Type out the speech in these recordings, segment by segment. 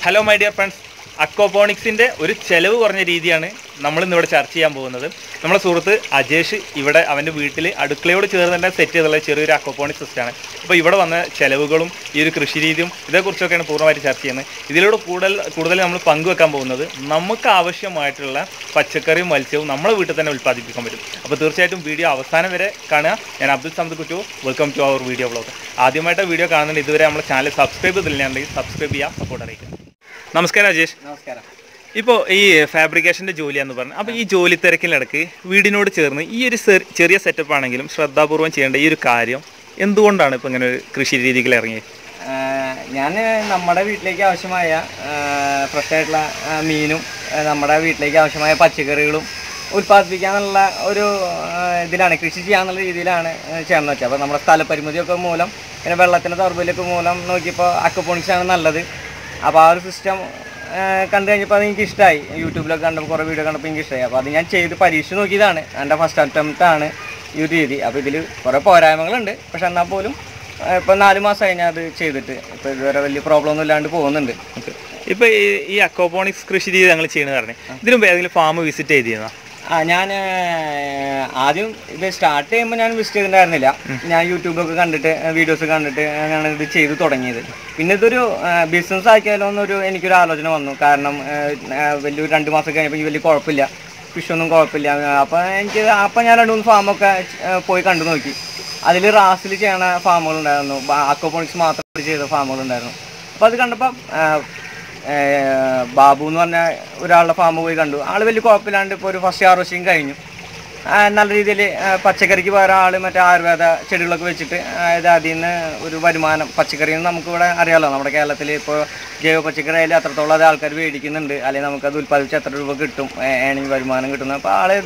Hello my dear friends അക്വാപോണിക്സിൻ്റെ ഒരു ചെലവ് കുറഞ്ഞ രീതിയാണ് നമ്മൾ ഇന്നിവിടെ ചർച്ച ചെയ്യാൻ പോകുന്നത് നമ്മളെ സുഹൃത്ത് അജേഷ് ഇവിടെ അവൻ്റെ വീട്ടിൽ അടുക്കളയോട് ചേർന്ന് തന്നെ സെറ്റ് ചെയ്തുള്ള ചെറിയൊരു അക്വാപോണിക് സിസ്റ്റമാണ് അപ്പോൾ ഇവിടെ വന്ന ചെലവുകളും ഈ ഒരു കൃഷി രീതിയും ഇതേക്കുറിച്ചൊക്കെയാണ് പൂർണ്ണമായിട്ട് ചർച്ച ചെയ്യുന്നത് ഇതിലൂടെ കൂടുതൽ കൂടുതൽ നമ്മൾ പങ്കുവെക്കാൻ പോകുന്നത് നമുക്ക് ആവശ്യമായിട്ടുള്ള പച്ചക്കറിയും മത്സ്യവും നമ്മളെ വീട്ടിൽ തന്നെ ഉൽപ്പാദിപ്പിക്കാൻ പറ്റും അപ്പോൾ തീർച്ചയായിട്ടും വീഡിയോ അവസാനം വരെ കാണുക ഞാൻ അബ്ദുൽ സമദ് കുറ്റു welcome to our video blog ആദ്യമായിട്ട് വീഡിയോ കാണുന്നുണ്ട് ഇതുവരെ നമ്മുടെ ചാനൽ സബ്സ്ക്രൈബ് ചെയ്തില്ലെങ്കിൽ സബ്സ്ക്രൈബ് ചെയ്യുക സപ്പോർട്ട് അറിയിക്കുക നമസ്കാരം അജേഷ് നമസ്കാരം ഇപ്പോൾ ഈ ഫാബ്രിക്കേഷൻ്റെ ജോലിയാന്ന് പറഞ്ഞു അപ്പോൾ ഈ ജോലി തിരക്കിനിടക്ക് വീടിനോട് ചേർന്ന് ഈ ഒരു ചെറി- ചെറിയ സെറ്റപ്പ് ആണെങ്കിലും ശ്രദ്ധാപൂർവം ചെയ്യേണ്ട ഈ ഒരു കാര്യം എന്തുകൊണ്ടാണ് ഇപ്പോൾ ഇങ്ങനെ ഒരു കൃഷി രീതികൾ ഇറങ്ങിയത് ഞാൻ നമ്മുടെ വീട്ടിലേക്ക് ആവശ്യമായ ഫ്രഷ് ആയിട്ടുള്ള ആ, മീനും ആ, നമ്മുടെ വീട്ടിലേക്ക് ആവശ്യമായ പച്ചക്കറികളും ഉൽപ്പാദിപ്പിക്കാന്നുള്ള ഒരു ആ, ഇതിലാണ് കൃഷി ചെയ്യാന്നുള്ള രീതിയിലാണ് ചെയ്യാന്ന് വെച്ചത് അപ്പോൾ നമ്മുടെ സ്ഥലപരിമിതിയൊക്കെ മൂലം പിന്നെ വെള്ളത്തിൻ്റെ ദൗർബല്യമൊക്കെ മൂലം നോക്കിയപ്പോൾ അക്വപോണിക്സ് ആണ് നല്ലത് അപ്പോൾ ആ ഒരു സിസ്റ്റം കണ്ടു കഴിഞ്ഞപ്പോൾ അത് എനിക്ക് ഇഷ്ടമായി യൂട്യൂബിലൊക്കെ കണ്ടപ്പോൾ കുറേ വീഡിയോ കണ്ടപ്പോൾ എനിക്ക് ഇഷ്ടമായി അപ്പോൾ അത് ഞാൻ ചെയ്ത് പരീക്ഷിച്ച് നോക്കിയതാണ് എൻ്റെ ഫസ്റ്റ് അറ്റംപ്റ്റ് ആണ് ഈ ഒരു രീതി അപ്പോൾ ഇതിൽ കുറേ പോരായ്മകളുണ്ട് പക്ഷെ എന്നാൽ പോലും ഇപ്പം നാല് മാസമായി ഞാൻ അത് ചെയ്തിട്ട് ഇപ്പോൾ ഇതുവരെ വലിയ പ്രോബ്ലം ഒന്നും ഇല്ലാണ്ട് പോകുന്നുണ്ട് ഇപ്പോൾ ഈ ഈ അക്വാപോണിക്സ് കൃഷി രീതി ഞങ്ങൾ ചെയ്യുന്നത് പറഞ്ഞു ഇതിനു മുമ്പ് ഏതെങ്കിലും ഫാം വിസിറ്റ് ചെയ്തിരുന്നോ ആ ഞാൻ ആദ്യം ഇത് സ്റ്റാർട്ട് ചെയ്യുമ്പോൾ ഞാൻ വിസിറ്റ് ചെയ്തിട്ടുണ്ടായിരുന്നില്ല ഞാൻ യൂട്യൂബൊക്കെ കണ്ടിട്ട് വീഡിയോസ് കണ്ടിട്ട് ഞാൻ ഇത് ചെയ്ത് തുടങ്ങിയത് പിന്നെ ഇതൊരു ബിസിനസ് ആക്കിയാലോ എന്നൊരു എനിക്കൊരു ആലോചന വന്നു കാരണം ആ, ആ, വലിയൊരു രണ്ട് മാസം കഴിഞ്ഞപ്പോൾ എനിക്ക് വലിയ കുഴപ്പമില്ല ഫിഷൊന്നും കുഴപ്പമില്ല അപ്പോൾ എനിക്ക് അപ്പം ഞാൻ രണ്ട് മൂന്ന് ഫാമൊക്കെ പോയി കണ്ടു നോക്കി അതിൽ റാസിൽ ചെയ്യണ ഫാമുകളുണ്ടായിരുന്നു അക്വപോണിക്സ് മാത്രം ചെയ്ത ഫാമുകളുണ്ടായിരുന്നു അപ്പോൾ അത് കണ്ടപ്പോൾ ഏഹ് ബാബു എന്ന് പറഞ്ഞ ഒരാളുടെ ഫാം പോയി കണ്ടു ആള് വലിയ കുഴപ്പമില്ലാണ്ട് ഇപ്പോൾ ഒരു ഫസ്റ്റ് ഹാർവസ്റ്റിംഗ് കഴിഞ്ഞു ആ, നല്ല രീതിയിൽ പച്ചക്കറിക്ക് പകരം ആള് മറ്റേ ആയുർവേദ ചെടികളൊക്കെ വെച്ചിട്ട് അതായത് അതിൽ നിന്ന് ഒരു വരുമാനം പച്ചക്കറിയിൽ നിന്ന് നമുക്കിവിടെ അറിയാലോ നമ്മുടെ കേരളത്തിൽ ഇപ്പോൾ ജൈവ പച്ചക്കറി ആയാലും അത്രത്തോളം അത് ആൾക്കാർ മേടിക്കുന്നുണ്ട് അല്ലെങ്കിൽ നമുക്കത് ഉൽപ്പാദിപ്പിച്ച് എത്ര രൂപ കിട്ടും ഏണിങ് വരുമാനം കിട്ടുന്നത് അപ്പോൾ ആളത്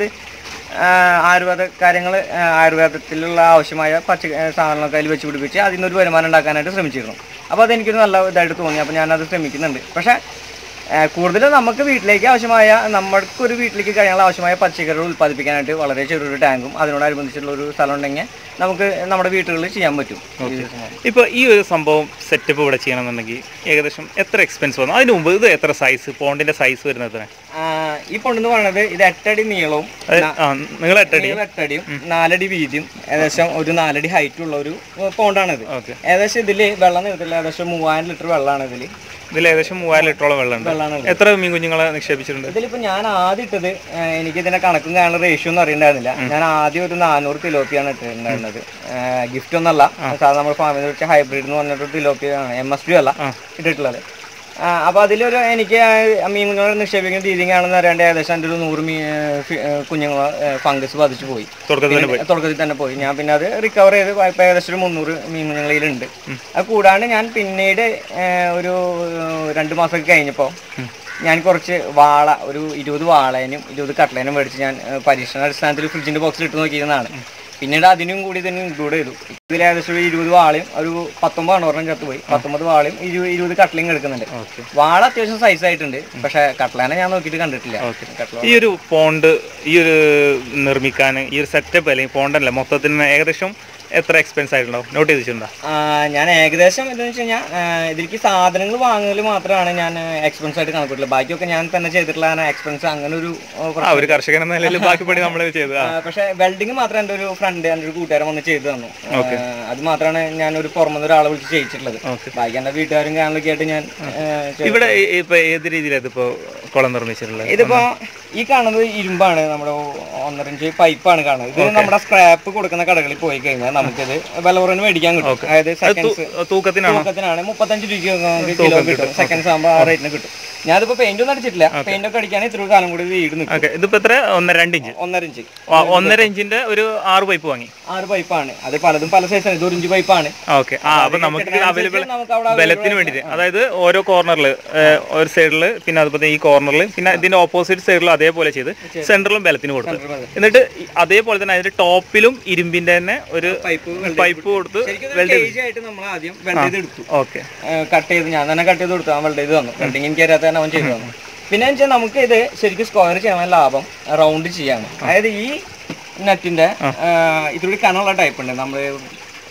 ആയുർവേദ കാര്യങ്ങൾ ആയുർവേദത്തിലുള്ള ആവശ്യമായ പച്ച സാധനങ്ങളൊക്കെ അതിൽ വെച്ച് പിടിപ്പിച്ച് അതിൽ നിന്നൊരു വരുമാനം ഉണ്ടാക്കാനായിട്ട് ശ്രമിച്ചിരുന്നു അപ്പോൾ അതെനിക്കൊരു നല്ല ഇതായിട്ട് തോന്നി അപ്പോൾ ഞാനത് ശ്രമിക്കുന്നുണ്ട് പക്ഷേ കൂടുതലും നമുക്ക് വീട്ടിലേക്ക് ആവശ്യമായ നമ്മൾക്കൊരു വീട്ടിലേക്ക് കഴിയാനുള്ള ആവശ്യമായ പച്ചക്കറികൾ ഉൽപ്പാദിപ്പിക്കാനായിട്ട് വളരെ ചെറിയൊരു ടാങ്കും അതിനോടനുബന്ധിച്ചുള്ള ഒരു സ്ഥലം ഉണ്ടെങ്കിൽ നമുക്ക് നമ്മുടെ വീട്ടുകളിൽ ചെയ്യാൻ പറ്റും ഈ സംഭവം. ഇപ്പോൾ ഈ ഒരു സംഭവം സെറ്റപ്പ് ഇവിടെ ചെയ്യണമെന്നുണ്ടെങ്കിൽ ഏകദേശം എത്ര എക്സ്പെൻസ് വന്നു അതിന് മുമ്പ് ഇത് എത്ര സൈസ് പോണ്ടിൻ്റെ സൈസ് വരുന്നത് ആ, ഈ പൊണ്ടെന്ന് പറയുന്നത് ഇത് എട്ടടി നീളവും ആ നിങ്ങൾ എട്ടടി നീളം എട്ടടിയും നാലടി വീതിയും ഏകദേശം ഒരു നാലടി ഹൈറ്റ് ഉള്ള ഒരു പോണ്ടാണിത് ഓക്കെ ഏകദേശം ഇതിൽ വെള്ളം നിർത്തില്ല ഏകദേശം മൂവായിരം ലിറ്റർ വെള്ളമാണ് ഇതിൽ ഇതിൽ ഏകദേശം മൂവായിരം ലിറ്ററോളം വെള്ളമുണ്ട് വെള്ളമാണ് എത്ര മീൻ കുഞ്ഞുങ്ങളെ നിക്ഷേപിച്ചിട്ടുണ്ട് ഇതിലിപ്പോ ഞാൻ ആദ്യം ഇട്ടത് ഏഹ്, എനിക്ക് ഇതിന്റെ കണക്കും കാണുന്ന റേഷ്യോ ഒന്നും അറിയണ്ടായിരുന്നില്ല ഞാൻ ആദ്യം ഒരു നാനൂറ് തിലോപ്പിയാണ് ഇട്ടിട്ടുണ്ടായിരുന്നത് ഗിഫ്റ്റ് ഒന്നല്ല സാധാരണ നമ്മുടെ ഫാമിൽ നിന്ന് വെച്ച ഹൈബ്രിഡ് എന്ന് പറഞ്ഞിട്ട് തിലോപ്പിയാണ് എം എസ് പി അല്ല ഇട്ടിട്ടുള്ളത് ആ, അപ്പൊ അതിലൊരു എനിക്ക് ആ മീൻ കുഞ്ഞുങ്ങളെ നിക്ഷേപിക്കുന്ന രീതിയാണെന്ന് അറിയാണ്ട് ഏകദേശം എൻ്റെ ഒരു നൂറ് മീൻ കുഞ്ഞുങ്ങൾ ഫംഗസ് ബാധിച്ചു പോയി തുടക്കത്തിൽ തന്നെ പോയി തുടക്കത്തിൽ തന്നെ പോയി ഞാൻ പിന്നെ അത് റിക്കവർ ചെയ്ത് ഇപ്പൊ ഏകദേശം ഒരു മുന്നൂറ് മീൻ കുഞ്ഞുങ്ങളിലുണ്ട് അത് കൂടാണ്ട് ഞാൻ പിന്നീട് ഏഹ്, ഒരു ഏഹ്, രണ്ട് മാസമൊക്കെ കഴിഞ്ഞപ്പോൾ ഞാൻ കുറച്ച് വാള ഒരു ഇരുപത് വാളേനും ഇരുപത് കട്ട്ലേനും മേടിച്ച് ഞാൻ ഏഹ്, പരീക്ഷണ അടിസ്ഥാനത്തിൽ ഫ്രിഡ്ജിന്റെ ബോക്സിൽ ഇട്ട് നോക്കിയതാണ് പിന്നീട് അതിനും കൂടി ഇതിന് ഇൻക്ലൂഡ് ചെയ്തു ഇതിൽ ഏകദേശം ഒരു ഇരുപത് വാളയും ഒരു പത്തൊമ്പതാണ് ഒരെണ്ണം ചത്ത് പോയി പത്തൊമ്പത് വാളയും ഇരുപത് ഇരുപത് കട്ട്ലയും എടുക്കുന്നുണ്ട് ഓക്കെ വാള അത്യാവശ്യം സൈസ് ആയിട്ടുണ്ട് പക്ഷെ കട്ട്ലേനെ ഞാൻ നോക്കിയിട്ട് കണ്ടിട്ടില്ല കട്ട്ല ഈ ഒരു പോണ്ട് ഈ ഒരു നിർമ്മിക്കാൻ ഈ ഒരു സെറ്റപ്പ് അല്ലെങ്കിൽ പോണ്ടല്ല മൊത്തത്തിന് ഏകദേശം എത്ര എക്സ്പെൻസ് ആയിട്ടുണ്ടാവും നോട്ട് ചെയ്ത് വെച്ചിട്ടുണ്ടോ ആ, ഞാൻ ഏകദേശം എന്താണെന്ന് വെച്ച് കഴിഞ്ഞാൽ ഇതിലേക്ക് സാധനങ്ങൾ വാങ്ങുന്നതിൽ മാത്രമാണ് ഞാൻ എക്സ്പെൻസ് ആയിട്ട് കണക്കൂട്ടില്ല ബാക്കിയൊക്കെ ഞാൻ തന്നെ ചെയ്തിട്ടുള്ള എക്സ്പെൻസ് അങ്ങനെ ഒരു ആ, ആ ഒരു കർഷകൻ എന്ന നിലയിൽ ബാക്കി പണി നമ്മൾ ചെയ്ത് ആ, പക്ഷെ വെൽഡിങ് മാത്രം എൻ്റെ ഒരു ഫ്രണ്ട് എൻ്റെ ഒരു കൂട്ടുകാരൻ വന്ന് ചെയ്തു തന്നു ആ, അത് മാത്രമാണ് ഞാൻ ഒരു പുറമെന്ന് ഒരാളെ വിളിച്ച് ചെയ്യിച്ചിട്ടുള്ളത് ഓക്കെ ബാക്കി എൻ്റെ വീട്ടുകാരും കാണലൊക്കെ ആയിട്ട് ഞാൻ ആ, ചെയ്തു. ഇവിടെ ഈ- ഇപ്പൊ ഏത് രീതിയിലാണ് ഇതിപ്പോ കുളം നിർമ്മിച്ചിട്ടുള്ളത് ഇതിപ്പോ ഈ കാണുന്നത് ഇരുമ്പാണ് നമ്മുടെ ഒന്നര ഇഞ്ച് പൈപ്പാണ് കാണുന്നത് ഇത് നമ്മുടെ സ്ക്രാപ്പ് കൊടുക്കുന്ന കടകളിൽ പോയി കഴിഞ്ഞാൽ നമുക്കിത് വില കുറവിന് മേടിക്കാൻ കിട്ടും അതായത് സെക്കൻഡ്സ് തൂക്കത്തിനാണോ തൂക്കത്തിനാണ് മുപ്പത്തഞ്ച് രൂപയ്ക്ക് കിലോ കിട്ടും സെക്കൻഡ്സ് ആകുമ്പോൾ ആ റേറ്റിന് കിട്ടും ഞാനിപ്പോ പെയിന്റ് ഒന്നും അടിച്ചിട്ടില്ല പെയിന്റ് ഒക്കെ അടിക്കുകയാണെങ്കിൽ ഇത്ര കാലം കൂടി ഇത് ഈട് നിൽക്കും ഓക്കെ ഇതിപ്പോ എത്ര ഒന്നര രണ്ട് ഇഞ്ച് ഒന്നര ഇഞ്ച് ആ, ഒന്നര ഇഞ്ചിന്റെ ഒരു ആറ് പൈപ്പ് വാങ്ങി ആറ് പൈപ്പാണ് അത് പലതും പല സൈസാണ് ഇത് ഒരു ഇഞ്ച് പൈപ്പാണ് ഓക്കെ ആ അപ്പൊ നമുക്ക് ഇത് അവൈലബിൾ നമുക്ക് അവിടെ ബലത്തിന് വേണ്ടിയിട്ട് അതായത് ഓരോ കോർണറിൽ ഒരു സൈഡിൽ പിന്നെ അതുപോലെ ഈ കോർണറിൽ പിന്നെ ഇതിന്റെ ഓപ്പോസിറ്റ് സൈഡിലും അതേപോലെ ചെയ്ത് സെന്ററിലും ബലത്തിന് കൊടുത്തു എന്നിട്ട് ഈ- അതേപോലെ തന്നെ അതിന്റെ ടോപ്പിലും ഇരുമ്പിന്റെ തന്നെ ഒരു പൈപ്പ് പൈപ്പ് കൊടുത്ത് ശരിക്കും കേജ് ആയിട്ട് നമ്മൾ ആദ്യം വെൽഡ് ചെയ്ത് എടുത്തു ഓക്കെ കട്ട് ചെയ്ത് ഞാൻ തന്നെ കട്ട് ചെയ്ത് കൊടുത്തു അവൻ വെൽഡ് ചെയ്ത് തന്നു വെൽഡിങ് എനിക്ക് അറിയാത്ത തന്നെ അവൻ ചെയ്തു തന്നു പിന്നെ വെച്ചാൽ നമുക്ക് ഇത് ശരിക്കും സ്ക്വയർ ചെയ്യാൻ ലാഭം റൗണ്ട് ചെയ്യാണ് അതായത് ഈ നെറ്റിന്റെ ഇതിലൂടെ കനുള്ള ടൈപ്പ് ഉണ്ട് നമ്മൾ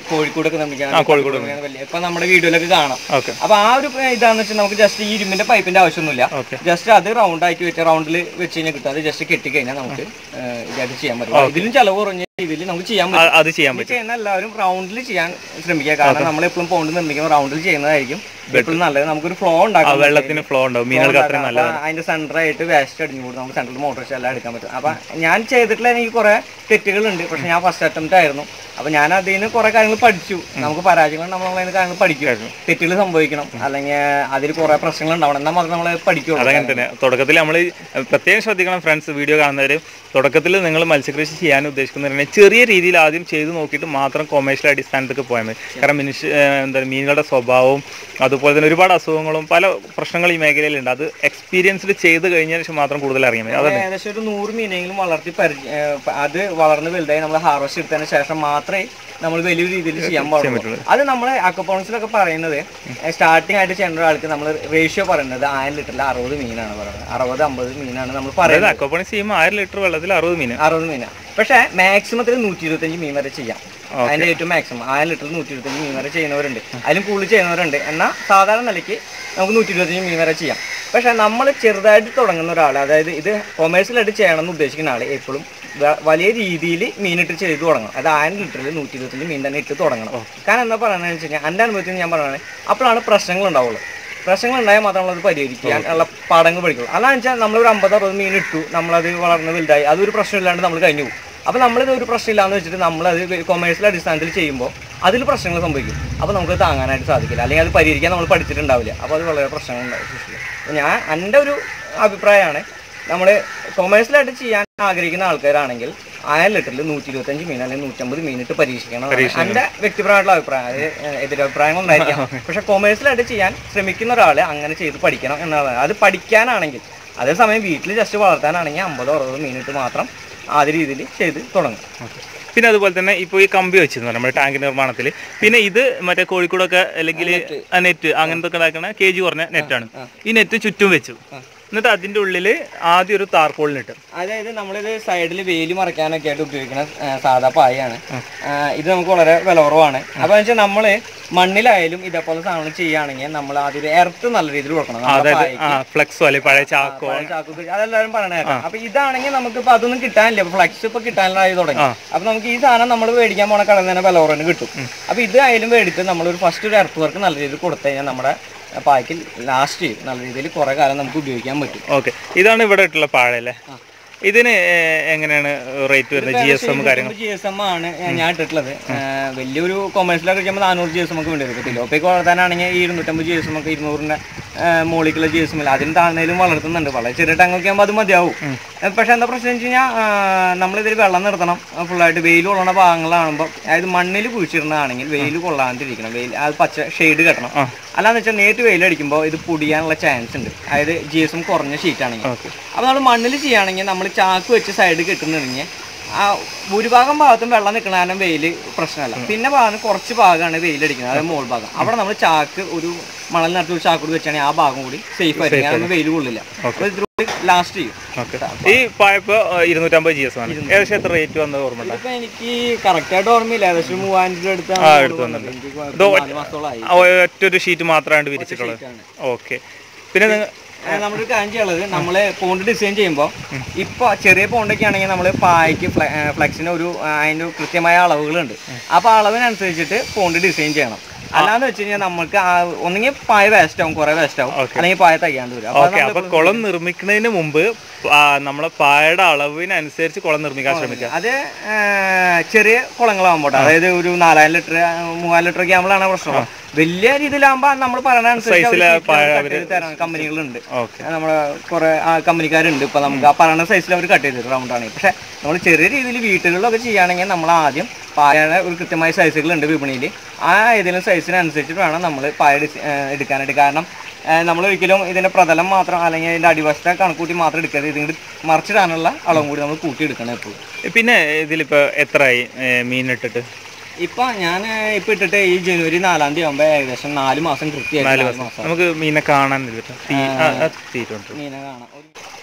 കോഴിക്കോടൊക്കെ നിർമ്മിക്കാൻ ആ, കോഴിക്കോട് വലിയ ഇപ്പൊ നമ്മുടെ വീഡിയോയിലൊക്കെ കാണാം ഓക്കെ അപ്പൊ ആ ഒരു ഇതാന്ന് വെച്ചാൽ നമുക്ക് ജസ്റ്റ് ഈ ഇരുമ്പിന്റെ പൈപ്പിന്റെ ആവശ്യമൊന്നുമില്ല ഓക്കെ ജസ്റ്റ് അത് റൗണ്ട് ആക്കി വെച്ച് റൗണ്ടിൽ വെച്ച് കഴിഞ്ഞാൽ കിട്ടും അത് ജസ്റ്റ് കെട്ടി കഴിഞ്ഞാൽ നമുക്ക് ഏഹ്, ഇതായിട്ട് ചെയ്യാൻ പറ്റും ഇതിലും ചെലവ് കുറഞ്ഞ രീതിയിൽ നമുക്ക് ചെയ്യാൻ പറ്റും അത് ചെയ്യാൻ ഇത് പറ്റും ചെയ്യുന്ന എല്ലാവരും റൗണ്ടിൽ ചെയ്യാൻ ശ്രമിക്കുക കാരണം നമ്മൾ എപ്പോഴും പോണ്ട് നിർമ്മിക്കുമ്പോൾ റൗണ്ടിൽ ചെയ്യുന്നതായിരിക്കും എപ്പോഴും നല്ലത് നമുക്കൊരു ഫ്ലോ ആ ഉണ്ടാക്കാം വെള്ളത്തിന് ഫ്ലോ ഉണ്ടാവും മീനുകൾക്ക് അത്രയും നല്ല അപ്പൊ അതിന്റെ സെന്റർ ആയിട്ട് വേസ്റ്റ് അടിഞ്ഞു കൂടും നമുക്ക് സെൻട്രൽ മോട്ടോർസ് എല്ലാം എടുക്കാൻ പറ്റും അപ്പൊ ഞാൻ ചെയ്തിട്ടുള്ള എനിക്ക് കുറെ തെറ്റുകളുണ്ട് പക്ഷെ ഞാൻ ഫസ്റ്റ് അറ്റംപ്റ്റ് ആയിരുന്നു അപ്പൊ ഞാൻ അതിൽ നിന്ന് കുറെ കാര്യങ്ങൾ പഠിച്ചു നമുക്ക് പരാജയങ്ങൾ നമ്മൾ അതിന് കാര്യങ്ങൾ പഠിക്കും തെറ്റുകൾ സംഭവിക്കണം അല്ലെങ്കിൽ അതിൽ കുറെ പ്രശ്നങ്ങൾ ഉണ്ടാവണം എന്നാൽ മാത്രം നമ്മൾ പഠിക്കുള്ളൂ അതങ്ങനെ തന്നെ തുടക്കത്തിൽ നമ്മൾ പ്രത്യേകം ശ്രദ്ധിക്കണം ഫ്രണ്ട്സ് വീഡിയോ കാണുന്നവർ തുടക്കത്തിൽ നിങ്ങൾ മത്സ്യകൃഷി ചെയ്യാൻ ഉദ്ദേശിക്കുന്നവരുണ്ടെങ്കിൽ ചെറിയ രീതിയിൽ ആദ്യം ചെയ്ത് നോക്കിയിട്ട് മാത്രം കൊമേഴ്ഷ്യൽ അടിസ്ഥാനത്തേക്ക് പോയാൽ മതി കാരണം മനുഷ്യ ഏഹ് എന്താ മീനുകളുടെ സ്വഭാവവും അതുപോലെ തന്നെ ഒരുപാട് അസുഖങ്ങളും പല പ്രശ്നങ്ങൾ ഈ മേഖലയിലുണ്ട് അത് എക്സ്പീരിയൻസ്ഡ് ചെയ്ത് കഴിഞ്ഞതിന് ശേഷം മാത്രം കൂടുതൽ അറിയാൻ മതി അതാണ് ഏകദേശം ഒരു നൂറ് മീനെങ്കിലും വളർത്തി പരിചയ ഏഹ് പ- അത് വളർന്ന് വലുതായി നമ്മൾ ഹാർവസ്റ്റ് എടുത്തതിന് ശേഷം മാത്രമേ നമ്മൾ വലിയ രീതിയിൽ ചെയ്യാൻ പാടുള്ളൂ അത് നമ്മൾ അക്കൗണ്ട്സിലൊക്കെ പറയുന്നത് സ്റ്റാർട്ടിംഗ് ആയിട്ട് ചെയ്യേണ്ട ഒരാൾക്ക് നമ്മൾ റേഷ്യോ പറയുന്നത് ആയിരം ലിറ്ററിൽ അറുപത് മീനാണ് പറയുന്നത് അറുപത് അമ്പത് മീനാണ് നമ്മൾ അതായത് പറയുന്നത് അക്വപ്പണി ചെയ്യുമ്പോൾ ആയിരം ലിറ്റർ വെള്ളത്തിൽ അറുപത് മീൻ അറുപത് മീനാണ് പക്ഷേ മാക്സിമത്തിൽ നൂറ്റി ഇരുപത്തഞ്ച് മീൻ വരെ ചെയ്യാം അതിന്റെ ഏറ്റവും മാക്സിമം ആയിരം ലിറ്ററിൽ നൂറ്റി ഇരുപത്തഞ്ച് മീൻ വരെ ചെയ്യുന്നവരുണ്ട് അതിലും കൂടുതൽ ചെയ്യുന്നവരുണ്ട് എന്നാൽ സാധാരണ നിലയ്ക്ക് നമുക്ക് നൂറ്റി ഇരുപത്തഞ്ച് മീൻ വരെ ചെയ്യാം പക്ഷേ നമ്മൾ ചെറുതായിട്ട് തുടങ്ങുന്ന ഒരാൾ അതായത് ഇത് കൊമേഴ്സ്യലായിട്ട് ചെയ്യണം എന്ന് ഉദ്ദേശിക്കുന്ന ആൾ എപ്പോഴും വ- വലിയ രീതിയിൽ മീനിട്ട് ചെയ്ത് തുടങ്ങണം അത് ആയിരം ലിറ്ററിൽ നൂറ്റി ഇരുപത്തഞ്ച് മീൻ തന്നെ ഇട്ട് തുടങ്ങണം കാരണം എന്താ പറയുന്നത് വെച്ച് കഴിഞ്ഞാൽ എൻ്റെ അനുഭവത്തിൽ നിന്ന് ഞാൻ പറയുന്നത് അപ്പോഴാണ് പ്രശ്നങ്ങൾ ഉണ്ടാവുള്ളൂ പ്രശ്നങ്ങൾ ഉണ്ടായാൽ മാത്രം നമ്മളത് പരിഹരിക്കാൻ ഉള്ള പാഠങ്ങൾ പഠിക്കുള്ളൂ അല്ലാന്ന് വെച്ചാൽ നമ്മളൊരു അമ്പത് അറുപത് മീൻ ഇട്ടു നമ്മളത് വളർന്ന് വലുതായി അതൊരു പ്രശ്നമില്ലാണ്ട് നമ്മൾ കഴിഞ്ഞു പോകും അപ്പോൾ നമ്മളിത് ഒരു പ്രശ്നമില്ലാന്ന് വെച്ചിട്ട് നമ്മളത് കൊമേഴ്സ്യൽ അടിസ്ഥാനത്തിൽ ചെയ്യുമ്പോൾ അതിൽ പ്രശ്നങ്ങൾ സംഭവിക്കും അപ്പോൾ നമുക്ക് താങ്ങാനായിട്ട് സാധിക്കില്ല അല്ലെങ്കിൽ അത് പരിഹരിക്കാൻ നമ്മൾ പഠിച്ചിട്ടുണ്ടാവില്ല അപ്പോൾ അത് വളരെ പ്രശ്നങ്ങൾ ഉണ്ടാവും സൃഷ്ടിക്കും അപ്പോൾ ഞാൻ എൻ്റെ ഒരു അഭിപ്രായമാണ് നമ്മൾ കൊമേഴ്സ്യലായിട്ട് ചെയ്യാൻ ആഗ്രഹിക്കുന്ന ആൾക്കാരാണെങ്കിൽ ആയിരം ലിറ്ററിൽ നൂറ്റി ഇരുപത്തഞ്ച് മീൻ അല്ലെങ്കിൽ നൂറ്റമ്പത് മീൻ ഇട്ട് പരീക്ഷിക്കണം എന്നാണ് എൻ്റെ വ്യക്തിപരമായിട്ടുള്ള അഭിപ്രായം അത് ഏഹ്, എതിരഭിപ്രായങ്ങൾ ഉണ്ടായിരിക്കാം പക്ഷെ കൊമേഴ്സ്യലായിട്ട് ചെയ്യാൻ ശ്രമിക്കുന്ന ഒരാൾ അങ്ങനെ ചെയ്ത് പഠിക്കണം എന്നതാണ് അത് പഠിക്കാനാണെങ്കിൽ അതേസമയം വീട്ടിൽ ജസ്റ്റ് വളർത്താനാണെങ്കിൽ അമ്പതോ അറുപതോ മീൻ ഇട്ട് മാത്രം ആദ്യ രീതിയിൽ ചെയ്ത് തുടങ്ങും ഓക്കെ. പിന്നെ അതുപോലെ തന്നെ ഇപ്പോൾ ഈ കമ്പി വെച്ചിരുന്നു നമ്മുടെ ടാങ്ക് നിർമ്മാണത്തിൽ പിന്നെ ഇത് മറ്റേ കോഴിക്കോടൊക്കെ അല്ലെങ്കിൽ നെറ്റ് അങ്ങനത്തെ ഒക്കെ ഉണ്ടാക്കുന്ന കെ ജി കുറഞ്ഞ നെറ്റാണ് ഈ നെറ്റ് ചുറ്റും വെച്ചു എന്നിട്ട് അതിൻ്റെ ഉള്ളിൽ ആദ്യം ഒരു താർപോളിനിട്ട് അതായത് നമ്മളിത് സൈഡിൽ വെയിൽ മറയ്ക്കാനൊക്കെ ആയിട്ട് ഉപയോഗിക്കുന്ന ആ, സാധാ പായാണ് ആ, ഇത് നമുക്ക് വളരെ വില കുറവാണ് അപ്പൊ വെച്ചാൽ നമ്മള് മണ്ണിലായാലും ഇതേപോലെ സാധനങ്ങൾ ചെയ്യുകയാണെങ്കിൽ നമ്മൾ ആദ്യം ഒരു എർത്ത് നല്ല രീതിയിൽ കൊടുക്കണം നമ്മുടെ അതായത് പായക്ക്. ആ ഫ്ലെക്സോ അല്ലെങ്കിൽ പഴയ ചാക്കോ പഴയ ചാക്ക് ഉപയോഗിച്ച് അതെല്ലാവരും പറയണ കേട്ടോ അപ്പൊ ഇതാണെങ്കിൽ നമുക്ക് ഇപ്പൊ അതൊന്നും കിട്ടാനില്ല ഫ്ലക്സ് ഇപ്പൊ കിട്ടാനായി തുടങ്ങി ആ. അപ്പൊ നമുക്ക് ഈ സാധനം നമ്മൾ മേടിക്കാൻ പോണ കടയിൽ തന്നെ വില കുറവിന് കിട്ടും അപ്പൊ ഇത് ആയാലും മേടിച്ച് നമ്മൾ ഒരു ഫസ്റ്റ് ഒരു എർത്ത് വർക്ക് നല്ല രീതിയിൽ കൊടുത്തു കഴിഞ്ഞാൽ നമ്മുടെ പായ്ക്കിൽ ലാസ്റ്റ് ചെയ്യും നല്ല രീതിയിൽ കുറെ കാലം നമുക്ക് ഉപയോഗിക്കാൻ പറ്റും ഓക്കെ ഇതാണ് ഇവിടെ ഇട്ടുള്ള പാഴല്ലേ ഇതിന് ഏഹ്, എങ്ങനെയാണ് റേറ്റ് വരുന്നത് ജി എസ് എം കാര്യങ്ങൾ ജി എസ് എം ആണ് ഞാൻ ഇട്ടിട്ടുള്ളത് ഏഹ് വലിയൊരു കൊമേഴ്സിലൊക്കെ ചെയ്യുമ്പോൾ നാനൂറ് ജി എസ് എം ഒക്കെ വേണ്ടി വരും തിലോപ്പേക്ക് വളർത്താനാണെങ്കിൽ ഈ ഇരുന്നൂറ്റമ്പത് ജി എസ് എം ഒക്കെ ഇരുന്നൂറിൻ്റെ മുകളിലേക്കുള്ള ജി എസ് എം അതിന് താഴ്ന്നതിലും വളർത്തുന്നുണ്ട് വളരെ ചെറിയ ടാങ്കൊക്കെ ആകുമ്പോൾ അത് മതിയാവും ഏഹ് പക്ഷേ എന്താ പ്രശ്നം വെച്ച് കഴിഞ്ഞാൽ നമ്മളിതിൽ വെള്ളം നിർത്തണം ഫുള്ളായിട്ട് വെയിൽ കൊള്ളണ ഭാഗങ്ങളാകുമ്പോൾ അതായത് മണ്ണിൽ കുഴിച്ചിടുന്നതാണെങ്കിൽ വെയിൽ കൊള്ളാണ്ടിരിക്കണം വെയിൽ അത് പച്ച ഷെയ്ഡ് കെട്ടണം അല്ലാന്ന് വെച്ചാൽ നേരിട്ട് വെയിലടിക്കുമ്പോൾ ഇത് പൊടിയാനുള്ള ചാൻസ് ഉണ്ട് അതായത് ജി എസ് എം കുറഞ്ഞ ഷീറ്റാണെങ്കിൽ ഓക്കെ അപ്പോൾ നമ്മൾ മണ്ണിൽ ചെയ്യുകയാണെങ്കിൽ നമ്മൾ ചാക്ക് വെച്ച് സൈഡ് കെട്ടുന്നുണ്ടെങ്കിൽ ആ ഭൂരിഭാഗം ഭാഗത്തും വെള്ളം നിൽക്കണ കാരണം വെയിൽ പ്രശ്നമല്ല പിന്നെ ഭാഗം കുറച്ച് ഭാഗമാണ് വെയിലടിക്കുന്നത് അതായത് മോൾ ഭാഗം അവിടെ നമ്മൾ ചാക്ക് ഒരു മണൽ നിറച്ച് ഒരു ചാക്ക് കൂടി വെച്ചാണെങ്കിൽ ആ ഭാഗം കൂടി സേഫ് ആയിരിക്കും കാരണം വെയിൽ കൊള്ളില്ല അപ്പോൾ ഇതിലൂടെ ലാസ്റ്റ് ചെയ്യും ഓക്കെ ഈ പായപ്പ് ഇരുന്നൂറ്റമ്പത് ജി എസ് ആണ് ഏകദേശം എത്ര റേറ്റ് വന്നത് ഓർമ്മ ഉണ്ടോ? ഇതിപ്പോ എനിക്ക് കറക്റ്റായിട്ട് ഓർമ്മയില്ല ഏകദേശം മൂവായിരം രൂപ അടുത്താണ് ആ, നമ്മള് എടുത്ത് വന്നത്. എനിക്ക് ഇപ്പൊ ഇതോ- നാല് മാസത്തോളമായി ആ, ഒറ്റൊരു ഷീറ്റ് മാത്രമാണ് വിരിച്ചിട്ടുള്ളത് ഷീറ്റാണ്. ഓക്കെ പിന്നെ നിങ്ങൾ ഏഹ് നമ്മളൊരു കാര്യം ചെയ്യുള്ളത് നമ്മള് പോണ്ട് ഡിസൈൻ ചെയ്യുമ്പോൾ ഇപ്പൊ ചെറിയ പോണ്ടൊക്കെ ആണെങ്കിൽ നമ്മൾ പായ്ക്ക് ഫ്ലെക്സിന് ഒരു ആ, അതിന്റെ കൃത്യമായ അളവുകളുണ്ട് അപ്പൊ ആ അളവിനനുസരിച്ചിട്ട് പോണ്ട് ഡിസൈൻ ചെയ്യണം അല്ലാന്ന് വെച്ച് കഴിഞ്ഞാൽ നമുക്ക് ആ ഒന്നെങ്കിൽ പായ വേസ്റ്റ് ആവും കുറെ വേസ്റ്റ് ആവും Okay. അല്ലെങ്കിൽ പായ തയ്യാണ്ട് വരും അപ്പൊ ഓക്കെ അപ്പൊ കുളം നിർമ്മിക്കുന്നതിന് മുമ്പ് ആ, നമ്മളെ പായയുടെ അളവിനനുസരിച്ച് കുളം നിർമ്മിക്കാൻ ശ്രമിക്കുക അത് ഏഹ്, ചെറിയ കുളങ്ങളാകുമ്പോട്ടെ അതായത് ഒരു നാലായിരം ലിറ്റർ മൂവായിരം ലിറ്റർ ഒക്കെ ആകുമ്പോഴാണ് പ്രശ്നം വലിയ രീതിയിലാകുമ്പോൾ നമ്മൾ Size-ല് പായ പറയുന്ന തരാൻ കമ്പനികളുണ്ട് ഓക്കെ നമ്മുടെ കുറെ കമ്പനിക്കാരുണ്ട് ഇപ്പൊ നമുക്ക് ആ പറയുന്ന സൈസിൽ അവർ കട്ട് ചെയ്തിട്ട് റൗണ്ട് ആണ് പക്ഷെ നമ്മൾ ചെറിയ രീതിയിൽ വീട്ടുകളിലൊക്കെ ചെയ്യുകയാണെങ്കിൽ നമ്മൾ ആദ്യം പായയുടെ ഒരു കൃത്യമായ സൈസുകളുണ്ട് വിപണിയിൽ ആ ഏതെങ്കിലും സൈസിനനുസരിച്ചിട്ട് വേണം നമ്മൾ പായ ഡിസ്- ഏഹ് എടുക്കാനായിട്ട് കാരണം നമ്മൾ ഒരിക്കലും ഇതിന്റെ പ്രതലം മാത്രം അല്ലെങ്കിൽ ഇതിന്റെ അടിവശത്തെ കണക്കൂട്ടി മാത്രം എടുക്കരുത് ഇതിങ്ങോട്ട് മറിച്ചിടാനുള്ള അളവും കൂടി നമ്മൾ കൂട്ടി എടുക്കണം എപ്പോഴും പിന്നെ ഇതിലിപ്പോ എത്രയായി ഏ, മീൻ ഇട്ടിട്ട് ഇപ്പൊ ഞാൻ ഇപ്പൊ ഇട്ടിട്ട് ഈ ജനുവരി നാലാം തീയതി ആകുമ്പോൾ ഏകദേശം നാല് മാസം കൃത്യമായിട്ട് നാല് മാസം നമുക്ക് മീനെ കാണാൻ തീരുണ്ട് മീനെ കാണാം ഒരു-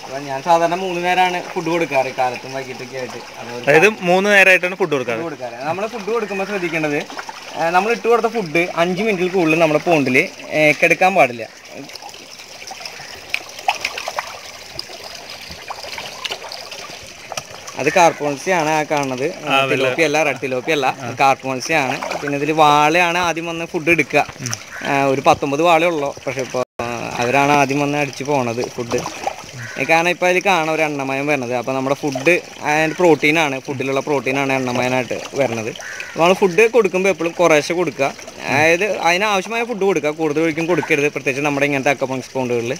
അപ്പോൾ ഞാൻ സാധാരണ മൂന്ന് നേരമാണ് ഫുഡ് കൊടുക്കാറ് കാലത്തും വൈകിട്ടൊക്കെ ആയിട്ട് അതുപോലെ അതായത് മൂന്ന് നേരമായിട്ടാണ് ഫുഡ് കൊടുക്കാറ് കൊടുക്കാറ് നമ്മൾ ഫുഡ് കൊടുക്കുമ്പോൾ ശ്രദ്ധിക്കേണ്ടത് നമ്മൾ ഇട്ട് കൊടുത്ത ഫുഡ് അഞ്ച് മിനിറ്റിൽ കൂടുതൽ നമ്മുടെ പോണ്ടിൽ കിടക്കാൻ പാടില്ല അത് കാർപ്പോൺസി ആണ് ആ കാണുന്നത് തിലോപ്പി അല്ല റെഡ് തിലോപ്പി അല്ല കാർപ്പോൺസി ആണ് പിന്നെ ഇതിൽ വാളയാണ് ആദ്യം വന്ന് ഫുഡ് എടുക്കുക ആ, ഒരു പത്തൊമ്പത് വാളേ ഉള്ളൂ പക്ഷെ ഇപ്പോൾ അവരാണ് ആദ്യം വന്ന് അടിച്ച് പോണത് ഫുഡ് കാരണം ഇപ്പോൾ അതിൽ കാണാം ഒരു എണ്ണമയം വരുന്നത് അപ്പോൾ നമ്മുടെ ഫുഡ് അതിൻ്റെ പ്രോട്ടീനാണ് ഫുഡിലുള്ള പ്രോട്ടീനാണ് എണ്ണമയനായിട്ട് വരുന്നത് അപ്പോൾ നമ്മൾ ഫുഡ് കൊടുക്കുമ്പോൾ എപ്പോഴും കുറേശ്ശെ കൊടുക്കുക അതായത് അതിനാവശ്യമായ ഫുഡ് കൊടുക്കുക കൂടുതൽ ഒരിക്കലും കൊടുക്കരുത് പ്രത്യേകിച്ച് നമ്മുടെ ഇങ്ങനത്തെ അക്കപ്പങ്സ് പൗണ്ടുകളിൽ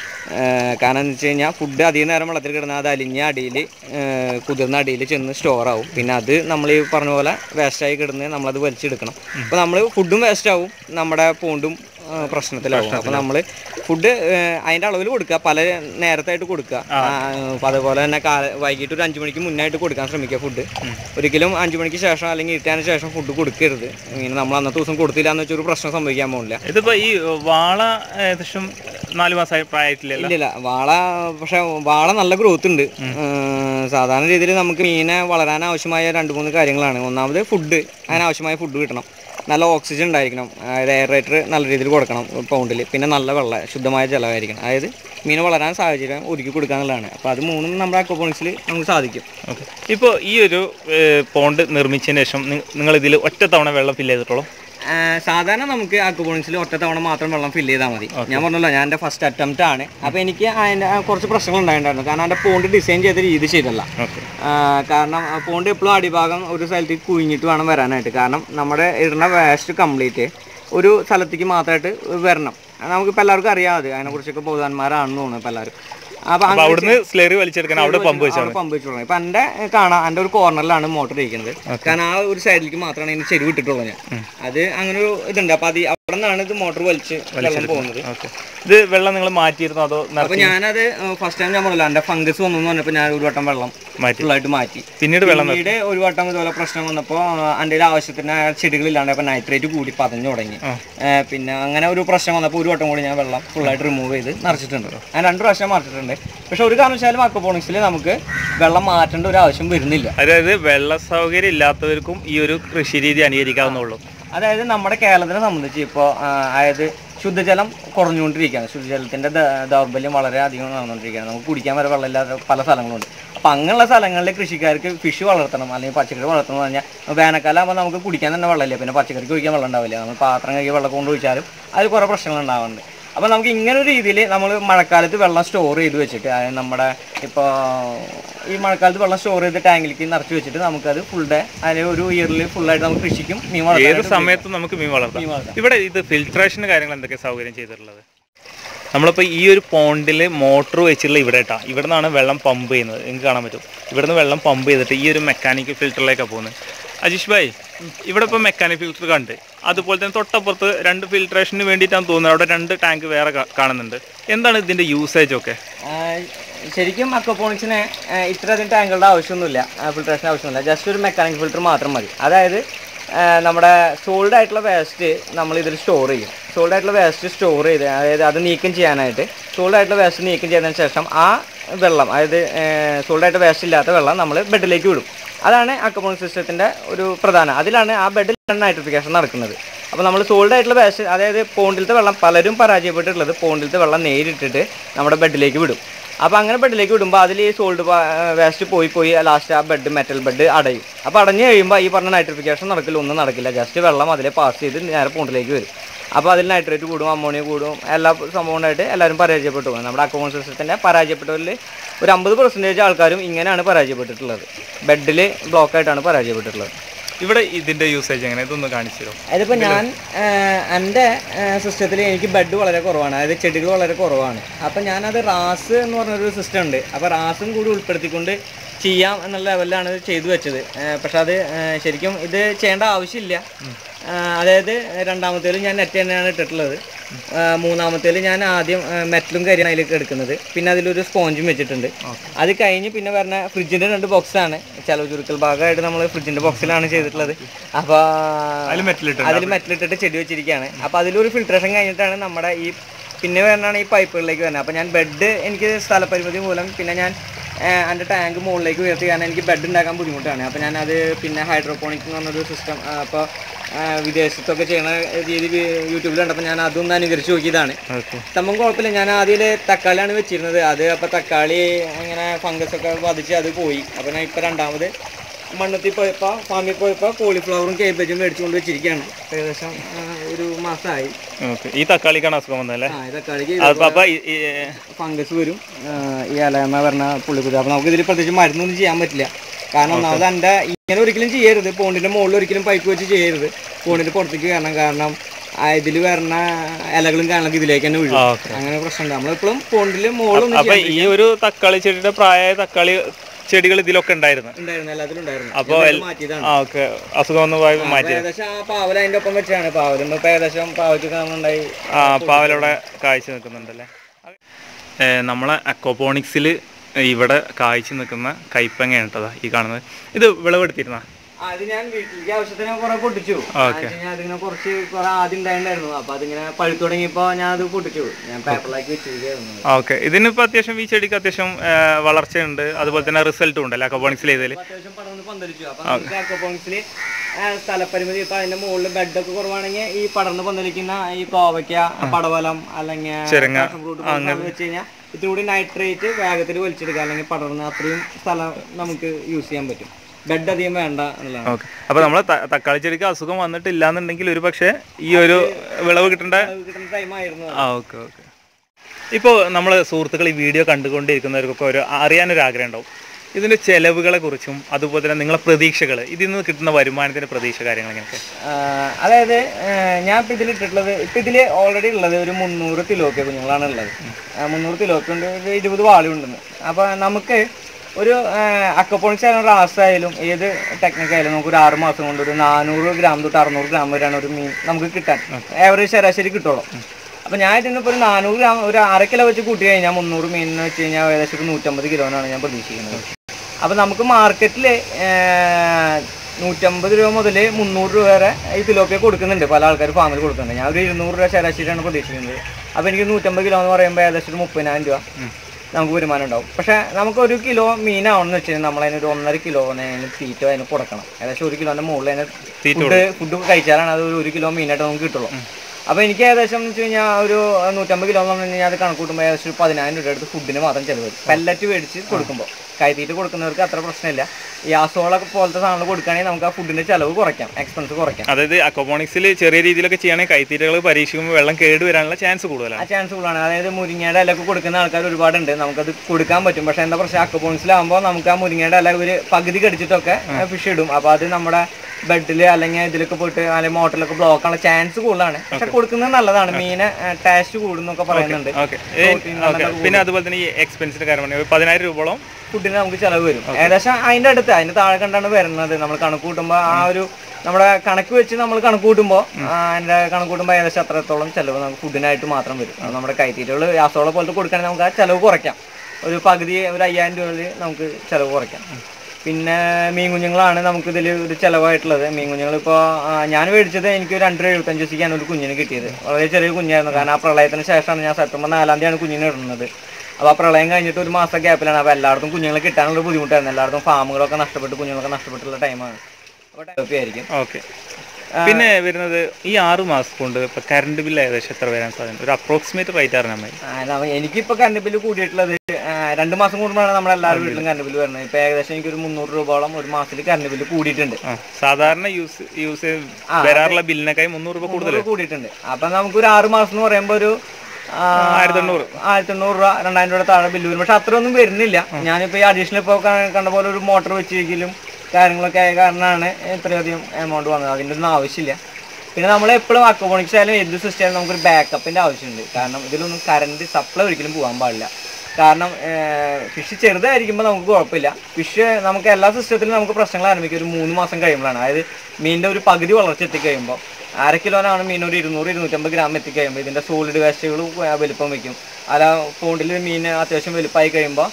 കാരണം എന്ന് വെച്ച് കഴിഞ്ഞാൽ ഫുഡ് അധികം നേരം വെള്ളത്തിൽ കിടന്നാൽ അത് അലിഞ്ഞ അടിയിൽ കുതിർന്ന അടിയിൽ ചെന്ന് സ്റ്റോർ ആവും പിന്നെ അത് നമ്മൾ ഈ പറഞ്ഞ പോലെ വേസ്റ്റായി കിടന്ന് നമ്മളത് വലിച്ചെടുക്കണം അപ്പോൾ നമ്മൾ ഫുഡും വേസ്റ്റ് ആവും നമ്മുടെ പോണ്ടും ആ, പ്രശ്നത്തിലാവും അപ്പോൾ നമ്മൾ ഫുഡ് അതിൻ്റെ അളവിൽ കൊടുക്കുക പല നേരത്തായിട്ട് കൊടുക്കുക ആ, അപ്പോൾ അതുപോലെ തന്നെ കാല വൈകിട്ട് ഒരു അഞ്ച് മണിക്ക് മുന്നായിട്ട് കൊടുക്കാൻ ശ്രമിക്കുക ഫുഡ് ഒരിക്കലും അഞ്ച് മണിക്ക് ശേഷം അല്ലെങ്കിൽ ഇട്ടതിന് ശേഷം ഫുഡ് കൊടുക്കരുത് ഇങ്ങനെ നമ്മൾ അന്നത്തെ ദിവസം കൊടുത്തില്ല എന്ന് വെച്ചാൽ ഒരു പ്രശ്നം സംഭവിക്കാൻ പോകുന്നില്ല ഇതിപ്പോ ഈ വാള ഏകദേശം നാല് മാസമായി പ്രായത്തില്ലല്ലോ ഇല്ലില്ല വാള പക്ഷെ വാള നല്ല ഗ്രോത്ത് ഉണ്ട് ഏർ സാധാരണ രീതിയിൽ നമുക്ക് മീനെ വളരാൻ ആവശ്യമായ രണ്ട് മൂന്ന് കാര്യങ്ങളാണ് ഒന്നാമത് ഫുഡ് അതിനാവശ്യമായ ഫുഡ് കിട്ടണം നല്ല ഓക്സിജൻ ഉണ്ടായിരിക്കണം അതായത് എയറേറ്റർ നല്ല രീതിയിൽ കൊടുക്കണം പൗണ്ടിൽ പിന്നെ നല്ല വെള്ളം ശുദ്ധമായ ജലമായിരിക്കണം അതായത് മീൻ വളരാൻ സാഹചര്യം ഒരുക്കി കൊടുക്കുക എന്നുള്ളതാണ് അപ്പോൾ അത് മൂന്നും നമ്മുടെ അക്വപോണിക്സിൽ നമുക്ക് സാധിക്കും ഓക്കെ ഇപ്പോൾ ഈ ഒരു പോണ്ട് നിർമ്മിച്ചതിന് ശേഷം നിങ്ങൾ ഇതിൽ ഒറ്റ തവണ വെള്ളം ഫില്ല് ചെയ്തിട്ടുള്ളൂ ആ, സാധാരണ നമുക്ക് അക്വപോണിക്സിൽ ഒറ്റ തവണ മാത്രം വെള്ളം ഫില്ല് ചെയ്താൽ മതി ഞാൻ പറഞ്ഞല്ലോ ഞാൻ എൻ്റെ ഫസ്റ്റ് അറ്റംപ്റ്റ് ആണ് അപ്പോൾ എനിക്ക് അതിൻ്റെ കുറച്ച് പ്രശ്നങ്ങൾ ഉണ്ടായിട്ടുണ്ടായിരുന്നു കാരണം എൻ്റെ പോണ്ട് ഡിസൈൻ ചെയ്ത രീതി ശരിയല്ല ഓക്കെ ആ, കാരണം ആ പോണ്ട് എപ്പോഴും അടിഭാഗം ഒരു സ്ഥലത്തേക്ക് കുഴിഞ്ഞിട്ട് വേണം വരാനായിട്ട് കാരണം നമ്മുടെ ഇടുന്ന വേസ്റ്റ് കംപ്ലീറ്റ് ഒരു സ്ഥലത്തേക്ക് മാത്രമായിട്ട് വരണം അത് നമുക്കിപ്പോൾ എല്ലാവർക്കും അറിയാം അത് അതിനെക്കുറിച്ചൊക്കെ ബോധവാന്മാരാണെന്ന് തോന്നുന്നു ഇപ്പോൾ എല്ലാവരും അപ്പോൾ അപ്പോൾ അവിടുന്ന് സ്ലെറി വലിച്ചെടുക്കാൻ അവിടെ പമ്പ് വെച്ചാൽ അവിടെ പമ്പ് വെച്ചു ഇപ്പൊ എന്റെ കാണാം എന്റെ ഒരു കോർണറിലാണ് മോട്ടർ ഇരിക്കുന്നത് കാരണം ആ ഒരു സൈഡിലേക്ക് മാത്രമാണ് ഇതിന് ചെരുവ് ഇട്ടിട്ടുള്ളൂ ഞാൻ അത് അങ്ങനെ ഒരു ഇതുണ്ട് അപ്പൊ അത് അവിടെ നിന്നാണ് ഇത് മോട്ടർ വലിച്ച് വെള്ളം പോകുന്നത് ഓക്കെ ഇത് വെള്ളം നിങ്ങൾ മാറ്റിയിരുന്നോ അതോ അപ്പൊ നിറച്ച് ഞാനത് ഫസ്റ്റ് ടൈം ഞാൻ പറഞ്ഞല്ലോ എന്റെ ഫംഗസ് വന്നു എന്ന് പറഞ്ഞപ്പോ ഞാൻ ഒരു വട്ടം വെള്ളം മാറ്റി ഫുള്ളായിട്ട് മാറ്റി പിന്നീട് വെള്ളം പിന്നീട് ഒരു വട്ടം ഇതുപോലെ പ്രശ്നം വന്നപ്പോൾ എൻ്റെ ആവശ്യത്തിന് ചെടികളില്ലാണ്ട് അപ്പോൾ നൈട്രേറ്റ് കൂടി പതഞ്ഞു തുടങ്ങി ആ. ഏ, പിന്നെ അങ്ങനെ ഒരു പ്രശ്നം വന്നപ്പോൾ ഒരു വട്ടം കൂടി ഞാൻ വെള്ളം ഫുള്ളായിട്ട് റിമൂവ് ചെയ്ത് നിറച്ചിട്ടുണ്ട് ഞാൻ രണ്ട് പ്രാവശ്യം മറിച്ചിട്ടുണ്ട് പക്ഷെ ഒരു കാരണവശാലും അക്വപോണിക്സിൽ നമുക്ക് വെള്ളം മാറ്റേണ്ട ഒരു ആവശ്യം വരുന്നില്ല അതായത് വെള്ള സൗകര്യം ഇല്ലാത്തവർക്കും ഈ ഒരു കൃഷി രീതി അനുകരിക്കാവുന്നുള്ളൂ അതായത് നമ്മുടെ കേരളത്തിനെ സംബന്ധിച്ച് ഇപ്പോൾ അതായത് ശുദ്ധജലം കുറഞ്ഞുകൊണ്ടിരിക്കുകയാണ് ശുദ്ധജലത്തിൻ്റെ ദ- ദൗർബല്യം വളരെ അധികം നടന്നുകൊണ്ടിരിക്കുകയാണ് നമുക്ക് കുടിക്കാൻ വരെ വെള്ളമില്ലാത്ത പല സ്ഥലങ്ങളുണ്ട് അപ്പോൾ അങ്ങനെയുള്ള സ്ഥലങ്ങളിൽ കൃഷിക്കാർക്ക് ഫിഷ് വളർത്തണം അല്ലെങ്കിൽ പച്ചക്കറി വളർത്തണം എന്ന് പറഞ്ഞാൽ വേനൽക്കാലം ആകുമ്പോൾ നമുക്ക് കുടിക്കാൻ തന്നെ വെള്ളമില്ല പിന്നെ പച്ചക്കറിക്ക് ഒഴിക്കാൻ വെള്ളം ഉണ്ടാവില്ല നമ്മൾ പാത്രം കഴുകി വെള്ളം കൊണ്ട് ഒഴിച്ചാലും അതിൽ കുറേ പ്രശ്നങ്ങൾ ഉണ്ടാവുന്നുണ്ട് അപ്പോൾ നമുക്ക് ഇങ്ങനെ ഒരു രീതിയിൽ നമ്മൾ മഴക്കാലത്ത് വെള്ളം സ്റ്റോർ ചെയ്ത് വെച്ചിട്ട് അതായത് നമ്മുടെ ഇപ്പോൾ ഈ മഴക്കാലത്ത് വെള്ളം സ്റ്റോർ ചെയ്ത് ടാങ്കിലേക്ക് നിറച്ച് വെച്ചിട്ട് നമുക്കത് ഫുൾ ഡേ അതിൽ ഒരു ഇയറിൽ ഫുള്ളായിട്ട് നമുക്ക് കൃഷിക്കും മീൻ ഏത് വളർത്താനായിട്ട് സമയത്തും നമുക്ക് മീൻ വളർത്താം മീൻ വളർത്താം ഇവിടെ ഇത് ഫിൽട്രേഷന് കാര്യങ്ങൾ എന്തൊക്കെ സൗകര്യം ചെയ്തിട്ടുള്ളത് നമ്മളിപ്പോൾ ഈ ഒരു പോണ്ടിൽ മോട്ടർ വെച്ചിട്ടുള്ള ഇവിടെ ഇട്ടാ ഇവിടെ നിന്നാണ് വെള്ളം പമ്പ് ചെയ്യുന്നത് നിങ്ങൾക്ക് കാണാൻ പറ്റും ഇവിടെ നിന്ന് വെള്ളം പമ്പ് ചെയ്തിട്ട് ഈ ഒരു മെക്കാനിക്കൽ ഫിൽറ്ററിലേക്കാണ് പോകുന്നത് അജീഷ് ഭായ് ഇവിടെ ഇപ്പോൾ മെക്കാനിക് ഫിൽറ്റർ കണ്ട് അതുപോലെ തന്നെ തൊട്ടപ്പുറത്ത് രണ്ട് ഫിൽട്രേഷന് വേണ്ടിയിട്ടാണ് തോന്നുന്നത് അവിടെ രണ്ട് ടാങ്ക് വേറെ കാ- കാണുന്നുണ്ട് എന്താണ് ഇതിൻ്റെ യൂസേജ് ഒക്കെ ആഹ് ശരിക്കും അക്വപോണിക്സിന് ഇത്രയധികം ടാങ്കുകളുടെ ആവശ്യമൊന്നുമില്ല ഫിൽട്രേഷൻ ആവശ്യമില്ല ജസ്റ്റ് ഒരു മെക്കാനിക് ഫിൽറ്റർ മാത്രം മതി അതായത് ആഹ് നമ്മുടെ സോൾഡ് ആയിട്ടുള്ള വേസ്റ്റ് നമ്മൾ ഇതിൽ സ്റ്റോർ ചെയ്യും സോൾഡ് ആയിട്ടുള്ള വേസ്റ്റ് സ്റ്റോർ ചെയ്ത് അതായത് അത് നീക്കം ചെയ്യാനായിട്ട് സോൾഡ് ആയിട്ടുള്ള വേസ്റ്റ് നീക്കം ചെയ്തതിന് ശേഷം ആ വെള്ളം അതായത് സോൾഡ് ആയിട്ട് വേസ്റ്റ് ഇല്ലാത്ത വെള്ളം നമ്മൾ ബെഡിലേക്ക് വിടും അതാണ് അക്വപോണിക് സിസ്റ്റത്തിൻ്റെ ഒരു പ്രധാനം അതിലാണ് ആ ബെഡിലാണ് നൈട്രിഫിക്കേഷൻ നടക്കുന്നത് അപ്പോൾ നമ്മൾ സോൾഡ് ആയിട്ടുള്ള വേസ്റ്റ് അതായത് പോണ്ടിലത്തെ വെള്ളം പലരും പരാജയപ്പെട്ടിട്ടുള്ളത് പോണ്ടിലത്തെ വെള്ളം നേരിട്ടിട്ട് നമ്മുടെ ബെഡിലേക്ക് വിടും അപ്പോൾ അങ്ങനെ ബെഡിലേക്ക് വിടുമ്പോൾ അതിൽ ഈ സോൾഡ് വേസ്റ്റ് പോയി പോയി ലാസ്റ്റ് ആ ബെഡ് മെറ്റൽ ബെഡ് അടയും അപ്പോൾ അടഞ്ഞു കഴിയുമ്പോൾ ഈ പറഞ്ഞ നൈട്രിഫിക്കേഷൻ നടക്കില്ല ഒന്നും നടക്കില്ല ജസ്റ്റ് വെള്ളം അതിലെ പാസ് ചെയ്ത് നേരെ പോണ്ടിലേക്ക് വരും അപ്പോൾ അതിൽ നൈട്രേറ്റ് കൂടും അമോണിയ കൂടും എല്ലാ സംഭവം ഉണ്ടായിട്ട് എല്ലാവരും പരാജയപ്പെട്ടു പോകും നമ്മുടെ അക്കൗണ്ട് സിസ്റ്റത്തിൻ്റെ പരാജയപ്പെട്ടവരിൽ ഒരു അമ്പത് പെർസെൻറ്റേജ് ആൾക്കാരും ഇങ്ങനെയാണ് പരാജയപ്പെട്ടിട്ടുള്ളത് ബെഡിൽ ബ്ലോക്കായിട്ടാണ് പരാജയപ്പെട്ടിട്ടുള്ളത് ഇവിടെ ഇതിൻ്റെ യൂസേജ് എങ്ങനെ ഇതൊന്ന് കാണിച്ചു തരുമോ അതിപ്പോൾ ഞാൻ ആഹ്, എൻ്റെ സിസ്റ്റത്തിൽ എനിക്ക് ബെഡ് വളരെ കുറവാണ് അതായത് ചെടികൾ വളരെ കുറവാണ് അപ്പം ഞാനത് റാസ് എന്ന് പറഞ്ഞൊരു സിസ്റ്റം ഉണ്ട് അപ്പോൾ റാസും കൂടി ഉൾപ്പെടുത്തിക്കൊണ്ട് ചെയ്യാം എന്നുള്ള ലെവലിലാണ് ഇത് ചെയ്തു വെച്ചത് ആഹ്, പക്ഷെ അത് ആഹ്, ശരിക്കും ഇത് ചെയ്യേണ്ട ആവശ്യമില്ല ആഹ്, അതായത് രണ്ടാമത്തേലും ഞാൻ നെറ്റ് തന്നെയാണ് ഇട്ടിട്ടുള്ളത് ആഹ്, മൂന്നാമത്തേല് ഞാൻ ആദ്യം ആഹ്, മെറ്റലും കരിയാണ് അതിലേക്ക് എടുക്കുന്നത് പിന്നെ അതിലൊരു സ്പോഞ്ചും വെച്ചിട്ടുണ്ട് അത് കഴിഞ്ഞ് പിന്നെ പറഞ്ഞ ഫ്രിഡ്ജിൻ്റെ രണ്ട് ബോക്സാണ് ചെലവ് ചുരുക്കൽ ഭാഗമായിട്ട് നമ്മൾ ഫ്രിഡ്ജിൻ്റെ ബോക്സിലാണ് ചെയ്തിട്ടുള്ളത് അപ്പോൾ അതിൽ മെറ്റലിട്ട് അതിൽ മെറ്റലിട്ടിട്ട് ചെടി വെച്ചിരിക്കുകയാണ് അപ്പോൾ അതിലൊരു ഫിൽട്രേഷൻ കഴിഞ്ഞിട്ടാണ് നമ്മുടെ ഈ പിന്നെ വരണതാണ് ഈ പൈപ്പുകളിലേക്ക് വരുന്നത് അപ്പോൾ ഞാൻ ബെഡ് എനിക്ക് സ്ഥലപരിമിതി മൂലം പിന്നെ ഞാൻ എൻ്റെ ടാങ്ക് മുകളിലേക്ക് ഉയർത്തി കാരണം എനിക്ക് ബെഡ് ഉണ്ടാക്കാൻ ബുദ്ധിമുട്ടാണ് അപ്പോൾ ഞാൻ അത് പിന്നെ ഹൈഡ്രോപോണിക് എന്ന് പറഞ്ഞൊരു സിസ്റ്റം അപ്പോൾ വിദേശത്തൊക്കെ ചെയ്യുന്ന രീതി വി- യൂട്യൂബിൽ കണ്ടപ്പോൾ ഞാൻ അതൊന്ന് അനുകരിച്ച് നോക്കിയതാണ് ഓക്കെ സംഭവം കുഴപ്പമില്ല ഞാൻ ആദ്യം തക്കാളിയാണ് വെച്ചിരുന്നത് അത് അപ്പോൾ തക്കാളി അങ്ങനെ ഫംഗസ് ഒക്കെ ബാധിച്ച് അത് പോയി അപ്പോൾ ഞാൻ ഇപ്പോൾ രണ്ടാമത് മണ്ണത്തിൽ പോയപ്പോൾ ഫാമിൽ പോയപ്പോൾ കോളിഫ്ലവറും കേബേജും മേടിച്ചുകൊണ്ട് വെച്ചിരിക്കുകയാണ് ഏകദേശം ആ, ഒരു മാസമായി ഓക്കെ ഈ തക്കാളിക്കാണ് അസുഖം വന്നതല്ലേ ആ ഈ തക്കാളിക്ക് അപ്പൊ അപ്പൊ ഈ- ഈ- ഫംഗസ് വരും ആ, ഈ അലയമ പറഞ്ഞ പുള്ളിക്കുതി അപ്പോൾ നമുക്ക് ഇതിൽ പ്രത്യേകിച്ച് മരുന്നൊന്നും ചെയ്യാൻ പറ്റില്ല കാരണം ഒന്നാമത് എൻ്റെ ഇങ്ങനെ ഒരിക്കലും ചെയ്യരുത് പോണ്ടിൻ്റെ മുകളിൽ ഒരിക്കലും പൈപ്പ് വെച്ച് ചെയ്യരുത് പോണ്ടിൻ്റെ പുറത്തേക്ക് കാരണം കാരണം ഇതിൽ വരുന്ന ഇലകളും കാണലൊക്കെ ഇതിലേക്ക് തന്നെ വീഴും ആ, ഓക്കെ അങ്ങനെ പ്രശ്നമുണ്ട് നമ്മളെപ്പോഴും പോണ്ടിൽ മുകളിലൊന്നും അപ്പൊ ഈ ഒരു തക്കാളി ചെടിയുടെ പ്രായമായ തക്കാളി ചെടികൾ ഇതിലൊക്കെ ഉണ്ടായിരുന്നു ഉണ്ടായിരുന്നു എല്ലാത്തിലും ഉണ്ടായിരുന്നു അപ്പൊ ഞാൻ എൽ- ഇത് മാറ്റിയതാണ് ആ ഓക്കെ അസുഖം ഒന്ന് പോയി അപ്പൊ മാറ്റി ഏകദേശം ആ പാവല അതിന്റെ ഒപ്പം വെച്ചാണ് പാവലും ഇപ്പൊ ഏകദേശം പാവയ്ക്കൊക്കെ നമ്മളുണ്ടായി ആ പാവലവിടെ കാഴ്ച നിൽക്കുന്നുണ്ടല്ലേ ഏ, നമ്മളെ അക്വപോണിക്സിൽ ഇവിടെ കാഴ്ച നിൽക്കുന്ന കൈപ്പങ്ങയാണ് കേട്ടതാ ഈ കാണുന്നത് ഇത് വിളവെടുത്തിരുന്ന അത് ഞാൻ വീട്ടിലേക്ക് ആവശ്യത്തിന് കുറെ പൊട്ടിച്ചു ഓക്കെ. ഞാൻ അതിങ്ങനെ കുറച്ച് കുറെ ആദ്യം ഉണ്ടായിട്ടുണ്ടായിരുന്നു അപ്പൊ അതിങ്ങനെ പഴുത്തു തുടങ്ങിയപ്പോ ഞാൻ അത് പൊട്ടിച്ചു ഞാൻ പേപ്പറിലാക്കി വെച്ചിരിക്കുന്നു ഓക്കെ ഇതിനിപ്പോൾ അത്യാവശ്യം ഈ ചെടിക്ക് അത്യാവശ്യം ഏ, വളർച്ചയുണ്ട് അതുപോലെ തന്നെ റിസൾട്ടും ഉണ്ടല്ലേ അക്വപോണിക്സിൽ ചെയ്തതിൽ അത്യാവശ്യം പടർന്ന് പന്തലിച്ചു അപ്പൊ നമുക്ക് അക്കോപോണിക്സിൽ സ്ഥലപരിമിതി ഇപ്പൊ അതിന്റെ മുകളിൽ ബെഡൊക്കെ കുറവാണെങ്കിൽ ഈ പടർന്ന് പന്തലിക്കുന്ന ഈ കോവയ്ക്ക പടവലം അല്ലെങ്കിൽ ചെരങ്ങ, passion fruit ഒക്കെ വെച്ച് കഴിഞ്ഞാൽ ഇതുകൂടി നൈട്രേറ്റ് വേഗത്തിൽ വലിച്ചെടുക്കുക അല്ലെങ്കിൽ പടർന്ന് അത്രയും സ്ഥലം നമുക്ക് യൂസ് ചെയ്യാൻ പറ്റും ബെഡ് അധികം വേണ്ട എന്നുള്ളതാണ് ഓക്കെ അപ്പോൾ നമ്മൾ തക്കാളി ചെടിക്ക് അസുഖം വന്നിട്ടില്ല എന്നുണ്ടെങ്കിൽ ഒരു പക്ഷേ ഈ ഒരു വിളവ് കിട്ടേണ്ട അത് കിട്ടുന്ന ടൈം ആയിരുന്നു ആ ഓക്കെ ഓക്കെ ഇപ്പോൾ നമ്മൾ സുഹൃത്തുക്കൾ ഈ വീഡിയോ കണ്ടുകൊണ്ടിരിക്കുന്നവർക്കൊക്കെ ഒരു അറിയാനൊരു ആഗ്രഹം ഉണ്ടാവും ഇതിൻ്റെ ചെലവുകളെ കുറിച്ചും അതുപോലെ തന്നെ നിങ്ങളെ പ്രതീക്ഷകൾ ഇതിൽ നിന്ന് കിട്ടുന്ന വരുമാനത്തിൻ്റെ പ്രതീക്ഷ കാര്യങ്ങൾ എങ്ങനെയൊക്കെ ആഹ് അതായത് ആഹ് ഞാൻ ഇപ്പം ഇതിൽ ഇട്ടിട്ടുള്ളത് ഇപ്പം ഇതിൽ ഓൾറെഡി ഉള്ളത് ഒരു മുന്നൂറ് തിലോപ്പിയ കുഞ്ഞുങ്ങളാണ് ഉള്ളത് ആഹ് മുന്നൂറ് തിലോപ്പിയ ഉണ്ട് ഒരു ഇരുപത് വാളി ഉണ്ടെന്ന് അപ്പോൾ നമുക്ക് ഒരു അക്കപ്പോണിക്സ് ആയാലും റാസ് ആയാലും ഏത് ടെക്നിക് ആയാലും നമുക്ക് ഒരു ആറ് മാസം കൊണ്ട് ഒരു നാനൂറ് ഗ്രാം തൊട്ട് അറുന്നൂറ് ഗ്രാം വരെയാണ് ഒരു മീൻ നമുക്ക് കിട്ടാൻ ആവറേജ് ശരാശരി കിട്ടുള്ളൂ അപ്പോൾ ഞാൻ ഇതിന് ഇപ്പോൾ ഒരു നാനൂറ് ഗ്രാം ഒരു അര കിലോ വെച്ച് കൂട്ടി കഴിഞ്ഞാൽ മുന്നൂറ് മീനിന് വെച്ച് കഴിഞ്ഞാൽ ഏകദേശം ഒരു നൂറ്റമ്പത് കിലോനാണ് ഞാൻ പ്രതീക്ഷിക്കുന്നത് അപ്പോൾ നമുക്ക് മാർക്കറ്റിൽ നൂറ്റമ്പത് രൂപ മുതൽ മുന്നൂറ് രൂപ വരെ ഈ തിലോപ്പിയ കൊടുക്കുന്നുണ്ട് പല ആൾക്കാർ ഫാമിൽ കൊടുക്കുന്നുണ്ട് ഞാൻ ഒരു ഇരുന്നൂറ് രൂപ ശരാശരിയാണ് പ്രതീക്ഷിക്കുന്നത് അപ്പോൾ എനിക്ക് നൂറ്റമ്പത് കിലോ എന്ന് പറയുമ്പോൾ ഏകദേശം ഒരു മുപ്പതിനായിരം രൂപ നമുക്ക് വരുമാനം ഉണ്ടാവും പക്ഷേ നമുക്ക് ഒരു കിലോ മീനാവണമെന്ന് വെച്ച് കഴിഞ്ഞാൽ നമ്മളതിന് ഒരു ഒന്നര കിലോന് അതിന് തീറ്റ അതിന് കൊടുക്കണം ഏകദേശം ഒരു കിലോൻ്റെ മുകളിൽ അതിന് തീറ്റ ഫുഡ് ഫുഡ് കഴിച്ചാലാണ് അത് ഒരു ഒരു കിലോ മീനായിട്ട് നമുക്ക് കിട്ടുള്ളൂ അപ്പോൾ എനിക്ക് ഏകദേശം എന്ന് വെച്ച് കഴിഞ്ഞാൽ ഒരു നൂറ്റമ്പത് കിലോ എന്ന് പറഞ്ഞു കഴിഞ്ഞാൽ അത് കണക്ക് കൂട്ടുമ്പോൾ ഏകദേശം ഒരു പതിനായിരം രൂപ അടുത്ത് ഫുഡിന് മാത്രം ചിലവ് വരും പെല്ലറ്റ് മേടിച്ച് കൊടുക്കുമ്പോൾ കൈത്തീറ്റ് കൊടുക്കുന്നവർക്ക് അത്ര പ്രശ്നമില്ല ഈ ആസോളൊക്കെ പോലത്തെ സാധനങ്ങൾ കൊടുക്കുകയാണെങ്കിൽ നമുക്ക് ആ ഫുഡിന്റെ ചിലവ് കുറയ്ക്കാം എക്സ്പെൻസ് കുറയ്ക്കാം അതായത് അക്വപോണിക്സിൽ ചെറിയ രീതിയിലൊക്കെ ചെയ്യുകയാണെങ്കിൽ കൈത്തീറ്റകൾ പരീക്ഷിക്കുമ്പോൾ വെള്ളം കേട് വരാനുള്ള ചാൻസ് ആ കൂടുതലാണ് ചാൻസ് കൂടുതലാണ് അതായത് മുരിങ്ങയുടെ ഇലയൊക്കെ കൊടുക്കുന്ന ആൾക്കാർ ഒരുപാടുണ്ട് നമുക്കത് കൊടുക്കാൻ പറ്റും പക്ഷേ എന്താ പ്രശ്നം അക്കോപോണിക്സിലാകുമ്പോൾ നമുക്ക് ആ മുരിങ്ങയുടെ ഇല ഒരു പകുതി കടിച്ചിട്ടൊക്കെ ഫിഷ് ഇടും അപ്പോൾ അത് നമ്മുടെ ബെഡിൽ അല്ലെങ്കിൽ ഇതിലൊക്കെ പോയിട്ട് അല്ലെങ്കിൽ മോട്ടറിലൊക്കെ ബ്ലോക്ക് ആണുള്ള ചാൻസ് കൂടുതലാണ് പക്ഷെ കൊടുക്കുന്നത് നല്ലതാണ് മീന് ടേസ്റ്റ് കൂടുന്നൊക്കെ പറയുന്നുണ്ട് ഓക്കെ ഓക്കെ പിന്നെ അതുപോലെ തന്നെ ഈ എക്സ്പെൻസിന്റെ കാര്യം പറഞ്ഞാൽ പതിനായിരം രൂപയോളം ഫുഡിന് നമുക്ക് ചിലവ് വരും ഏകദേശം അതിന്റെ അടുത്ത് അതിന്റെ താഴെ കണ്ടാണ് വരുന്നത് നമ്മൾ കണക്ക് കൂട്ടുമ്പോൾ ആ ഒരു നമ്മുടെ കണക്ക് വെച്ച് നമ്മൾ കണക്ക് കൂട്ടുമ്പോൾ അതിന്റെ കണക്ക് കൂട്ടുമ്പോൾ ഏകദേശം അത്രത്തോളം ചിലവ് നമുക്ക് ഫുഡിനായിട്ട് മാത്രം വരും അത് നമ്മുടെ കൈത്തീറ്റകൾ രാസവളം പോലത്തെ കൊടുക്കുകയാണെങ്കിൽ നമുക്ക് ആ ചിലവ് കുറയ്ക്കാം ഒരു പകുതി ഒരു അയ്യായിരം രൂപയിൽ നമുക്ക് ചിലവ് കുറയ്ക്കാം പിന്നെ മീൻ കുഞ്ഞുങ്ങളാണ് നമുക്ക് ഇതിൽ ഒരു ചിലവായിട്ടുള്ളത് മീൻ കുഞ്ഞുങ്ങൾ ഇപ്പോൾ ഞാൻ മേടിച്ചത് എനിക്ക് ഒരു രണ്ട് രൂപ എഴുപത്തഞ്ച് ദിവസത്തേക്കാണ് ഒരു കുഞ്ഞിന് കിട്ടിയത് വളരെ ചെറിയ കുഞ്ഞായിരുന്നു കാരണം ആ പ്രളയത്തിന് ശേഷമാണ് ഞാൻ സെപ്റ്റംബർ നാലാം തീയതിയാണ് കുഞ്ഞിനെ ഇടുന്നത് അപ്പോൾ ആ പ്രളയം കഴിഞ്ഞിട്ട് ഒരു മാസം ഗ്യാപ്പിലാണ് അപ്പോൾ എല്ലായിടത്തും കുഞ്ഞുങ്ങളെ കിട്ടാനുള്ള ബുദ്ധിമുട്ടായിരുന്നു എല്ലായിടത്തും ഫാമുകളൊക്കെ നഷ്ടപ്പെട്ട് കുഞ്ഞുങ്ങളൊക്കെ നഷ്ടപ്പെട്ടുള്ള ടൈമാണ് അപ്പോൾ ഡെവലപ്പ് ആയിരിക്കും ഓക്കെ പിന്നെ വരുന്നത് ഈ ആറ് മാസം കൊണ്ട് ഇപ്പൊ കറണ്ട് ബില്ല് ഏകദേശം എത്ര വരാൻ സാധ്യത ഒരു അപ്രോക്സിമേറ്റ് റേറ്റ് അറിഞ്ഞാൽ മതി ആ, നമ്മ- എനിക്കിപ്പോൾ കറണ്ട് ബില്ല് കൂടിയിട്ടുള്ളത് ആ, രണ്ട് മാസം കൂടുമ്പോഴാണ് നമ്മളെല്ലാവരും വീട്ടിലും കറണ്ട് ബില്ല് വരുന്നത് ഇപ്പോൾ ഏകദേശം എനിക്കൊരു മുന്നൂറ് രൂപയോളം ഒരു മാസത്തിൽ കറണ്ട് ബില്ല് കൂടിയിട്ടുണ്ട് ആ സാധാരണ യൂസ് യൂസ് വരാറുള്ള ബില്ലിനേക്കായി മുന്നൂറ് രൂപ കൂടുതൽ മുന്നൂറ് കൂടിയിട്ടുണ്ട് അപ്പം നമുക്ക് ഒരു ആറ് മാസം എന്ന് പറയുമ്പോൾ ഒരു ആ, ആയിരത്തി എണ്ണൂറ് ആയിരത്തി എണ്ണൂറ് രൂപ രണ്ടായിരം രൂപ താഴെ ബില്ല് വരും പക്ഷെ അത്രയൊന്നും വരുന്നില്ല ഞാനിപ്പോൾ ഈ അഡീഷണൽ ഇപ്പോൾ കണ്ട പോലെ ഒരു മോട്ടർ വെച്ചിരിക്കലും കാര്യങ്ങളൊക്കെ ആയ കാരണമാണ് ഇത്രയധികം എമൗണ്ട് വന്നത് അതിൻ്റെ ഒന്നും ആവശ്യമില്ല പിന്നെ നമ്മൾ എപ്പോഴും അക്കോപോണിക്സ് ആയാലും ഏത് സിസ്റ്റം ആയാലും നമുക്കൊരു ബാക്കപ്പിൻ്റെ ആവശ്യമുണ്ട് കാരണം ഇതിലൊന്നും കറണ്ട് സപ്ലൈ ഒരിക്കലും പോകാൻ പാടില്ല കാരണം ഫിഷ് ചെറുതായിരിക്കുമ്പോൾ നമുക്ക് കുഴപ്പമില്ല ഫിഷ് നമുക്ക് എല്ലാ സിസ്റ്റത്തിലും നമുക്ക് പ്രശ്നങ്ങൾ ആരംഭിക്കും ഒരു മൂന്ന് മാസം കഴിയുമ്പോഴാണ് അതായത് മീനിൻ്റെ ഒരു പകുതി വളർച്ച എത്തിക്കഴിയുമ്പോൾ അര കിലോനാണ് മീൻ ഒരു ഇരുന്നൂറ് ഇരുന്നൂറ്റമ്പത് ഗ്രാം എത്തിക്കഴിയുമ്പോൾ ഇതിൻ്റെ സോളിഡ് വേസ്റ്റുകൾ വലിപ്പം വയ്ക്കും അല്ല പോണ്ടിൽ മീൻ അത്യാവശ്യം വലുപ്പമായി കഴിയുമ്പോൾ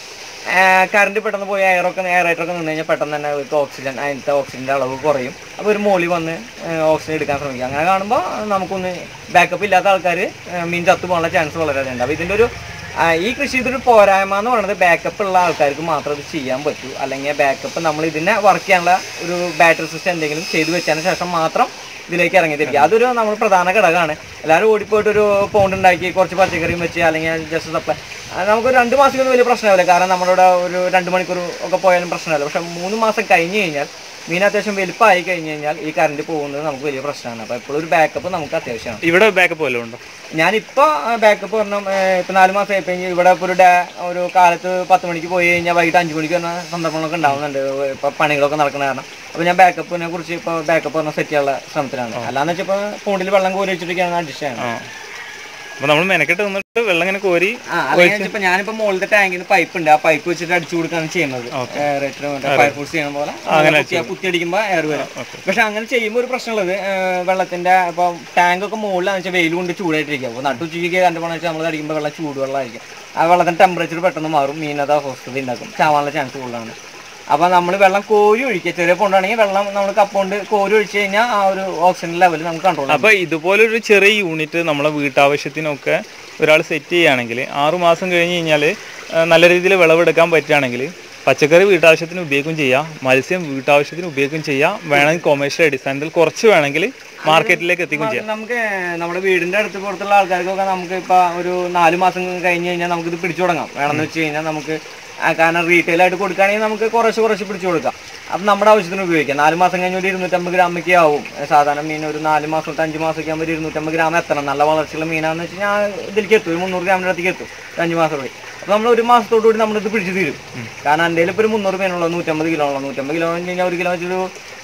കറണ്ട് പെട്ടെന്ന് പോയി എയറൊക്കെ എയറായിട്ടൊക്കെ നിന്ന് കഴിഞ്ഞാൽ പെട്ടെന്ന് തന്നെ അവർക്ക് ഓക്സിജൻ അതിനകത്തെ ഓക്സിജൻ്റെ അളവ് കുറയും അപ്പോൾ ഒരു മോളി വന്ന് ഓക്സിജൻ എടുക്കാൻ ശ്രമിക്കും അങ്ങനെ കാണുമ്പോൾ നമുക്കൊന്ന് ബാക്കപ്പ് ഇല്ലാത്ത ആൾക്കാർ മീൻ ചത്തു പോകാനുള്ള ചാൻസ് വളരെ ഉണ്ട് അപ്പോൾ ഇതിൻ്റെ ഒരു ആ, ഈ കൃഷി ഇതൊരു പോരായ്മ എന്ന് പറയുന്നത് ബാക്കപ്പ് ഉള്ള ആൾക്കാർക്ക് മാത്രം ഇത് ചെയ്യാൻ പറ്റൂ അല്ലെങ്കിൽ ബാക്കപ്പ് നമ്മൾ ഇതിനെ വർക്ക് ചെയ്യാനുള്ള ഒരു ബാറ്ററി സിസ്റ്റം എന്തെങ്കിലും ചെയ്തു വെച്ചതിന് ശേഷം മാത്രം ഇതിലേക്ക് ഇറങ്ങി തിരിക്കുക അതൊരു നമ്മൾ പ്രധാന ഘടകമാണ് എല്ലാവരും ഓടിപ്പോയിട്ട് ഒരു പൗണ്ട് ഉണ്ടാക്കി കുറച്ച് പച്ചക്കറിയും വെച്ച് അല്ലെങ്കിൽ ജസ്റ്റ് സപ്ലൈ നമുക്ക് രണ്ട് മാസമൊന്നും വലിയ പ്രശ്നമാവില്ല കാരണം നമ്മളിവിടെ ഒരു രണ്ട് മണിക്കൂർ ഒക്കെ പോയാലും പ്രശ്നമില്ല പക്ഷെ മൂന്ന് മാസം കഴിഞ്ഞ് കഴിഞ്ഞാൽ മീൻ അത്യാവശ്യം വലുപ്പമായി കഴിഞ്ഞ് കഴിഞ്ഞാൽ ഈ കറണ്ട് പോകുന്നത് നമുക്ക് വലിയ പ്രശ്നമാണ് അപ്പോൾ എപ്പോഴും ഒരു ബാക്കപ്പ് നമുക്ക് അത്യാവശ്യമാണ് ഇവിടെ ബാക്കപ്പ് വല്ലതും ഉണ്ടോ ഞാനിപ്പോൾ ബാക്കപ്പ് പറഞ്ഞ ഇപ്പം നാല് മാസം ആയിപ്പോൾ ഇവിടെ ഇപ്പോൾ ഒരു ഡേ ഒരു കാലത്ത് പത്ത് മണിക്ക് പോയി കഴിഞ്ഞാൽ വൈകിട്ട് അഞ്ച് മണിക്ക് വരുന്ന സന്ദർഭങ്ങളൊക്കെ ഉണ്ടാവുന്നുണ്ട് ഇപ്പോൾ പണികളൊക്കെ നടക്കുന്ന കാരണം അപ്പോൾ ഞാൻ ബാക്കപ്പിനെ കുറിച്ച് ഇപ്പോൾ ബാക്കപ്പ് പറഞ്ഞ സെറ്റ് ചെയ്യാനുള്ള ശ്രമത്തിലാണ് അല്ലാന്ന് വെച്ചാൽ ഇപ്പോൾ പൂണ്ടിൽ വെള്ളം കോരി വെച്ചിട്ടൊക്കെയാണ് അഡ്ജസ്റ്റ് ചെയ്യണം ആ അപ്പോൾ നമ്മൾ മെനക്കെട്ട് നിന്നിട്ട് വെള്ളം ഇങ്ങനെ കോരി ആ അല്ലെങ്കിൽ ഇപ്പൊ ഞാനിപ്പോ മുകളിലത്തെ ടാങ്കിൽ നിന്ന് പൈപ്പ് ഉണ്ട് ആ പൈപ്പ് വെച്ചിട്ട് അടിച്ചു കൊടുക്കാണ് ചെയ്യുന്നത് ഫയർഫോഴ്സ് ചെയ്യണ പോലെ കുത്തി- കുത്തിയടിക്കുമ്പോ എയർ വരും പക്ഷെ അങ്ങനെ ചെയ്യുമ്പോൾ ഒരു പ്രശ്നമുള്ളത് ഏർ വെള്ളത്തിന്റെ ഇപ്പൊ ടാങ്ക് ഒക്കെ മുകളിലാന്ന് വെച്ചാൽ വെയിൽ കൊണ്ട് ചൂടായിട്ടിരിക്കും അപ്പോൾ നട്ടുച്ചയ്ക്ക് കണ്ടു പോകണമെന്ന് വെച്ചാൽ നമ്മൾ അടിക്കുമ്പോൾ വെള്ളം ചൂടുവെള്ളമായിരിക്കും ആ വെള്ളത്തിന്റെ ടെമ്പറേച്ചർ പെട്ടെന്ന് മാറും മീനത് അസ്വസ്ഥത ഉണ്ടാക്കും ചാവാനുള്ള ചാൻസ് കൂടുതലാണ് അപ്പൊ നമ്മൾ വെള്ളം കോരി ഒഴിക്കുക ചെറിയ പൊണ്ടാണെങ്കിൽ വെള്ളം നമ്മൾ കപ്പുകൊണ്ട് കോരി ഒഴിച്ചു കഴിഞ്ഞാൽ ആ ഒരു ഓക്സിജൻ ലെവൽ നമുക്ക് കൺട്രോൾ അപ്പോൾ ഇതുപോലൊരു ചെറിയ യൂണിറ്റ് നമ്മളെ വീട്ടാവശ്യത്തിനൊക്കെ ഒരാൾ സെറ്റ് ചെയ്യുകയാണെങ്കിൽ ആറു മാസം കഴിഞ്ഞ് കഴിഞ്ഞാൽ നല്ല രീതിയിൽ വിളവെടുക്കാൻ പറ്റുകയാണെങ്കിൽ പച്ചക്കറി വീട്ടാവശ്യത്തിന് ഉപയോഗിക്കുകയും ചെയ്യാം മത്സ്യം വീട്ടാവശ്യത്തിന് ഉപയോഗിക്കുകയും ചെയ്യാം വേണമെങ്കിൽ കൊമേഴ്ഷ്യൽ അടിസ്ഥാനത്തിൽ കുറച്ച് വേണമെങ്കിൽ മാർക്കറ്റിലേക്ക് എത്തിക്കുകയും ചെയ്യാം നമുക്ക് നമ്മുടെ വീടിന്റെ അടുത്ത് പുറത്തുള്ള ആൾക്കാർക്കൊക്കെ നമുക്ക് ഇപ്പൊ ഒരു നാല് മാസം കഴിഞ്ഞ് കഴിഞ്ഞാൽ നമുക്ക് ഇത് പിടിച്ചു തുടങ്ങാം വേണമെന്ന് വെച്ച് കഴിഞ്ഞാൽ നമുക്ക് ആ, കാരണം റീറ്റെയിൽ ആയിട്ട് കൊടുക്കുകയാണെങ്കിൽ നമുക്ക് കുറച്ച് കുറച്ച് പിടിച്ചു കൊടുക്കാം അപ്പം നമ്മുടെ ആവശ്യത്തിന് ഉപയോഗിക്കാം നാല് മാസം കഴിഞ്ഞ് ഒരു ഇരുന്നൂറ്റമ്പത് ഗ്രാമൊക്കെ ആവും സാധാരണ മീൻ ഒരു നാല് മാസം തൊട്ട് അഞ്ച് മാസമൊക്കെ ആകുമ്പോൾ ഒരു ഇരുന്നൂറ്റമ്പത് ഗ്രാം എത്തണം നല്ല വളർച്ചയുള്ള മീനാന്ന് വെച്ച് കഴിഞ്ഞാൽ ഇതിലേക്ക് എത്തും ഒരു മുന്നൂറ് ഗ്രാമിൻ്റെ അടുത്തേക്ക് എത്തും ഒരു അഞ്ച് മാസം കൂടി അപ്പോൾ നമ്മൾ ഒരു മാസത്തോടു കൂടി നമ്മളിത് പിടിച്ച് തീരും കാരണം എൻ്റെ ഇപ്പോൾ ഒരു മുന്നൂറ് മീനുള്ള നൂറ്റമ്പത് കിലോ ഉള്ള നൂറ്റമ്പത് കിലോ എന്ന് കഴിഞ്ഞാൽ ഒരു കിലോ വെച്ചൊരു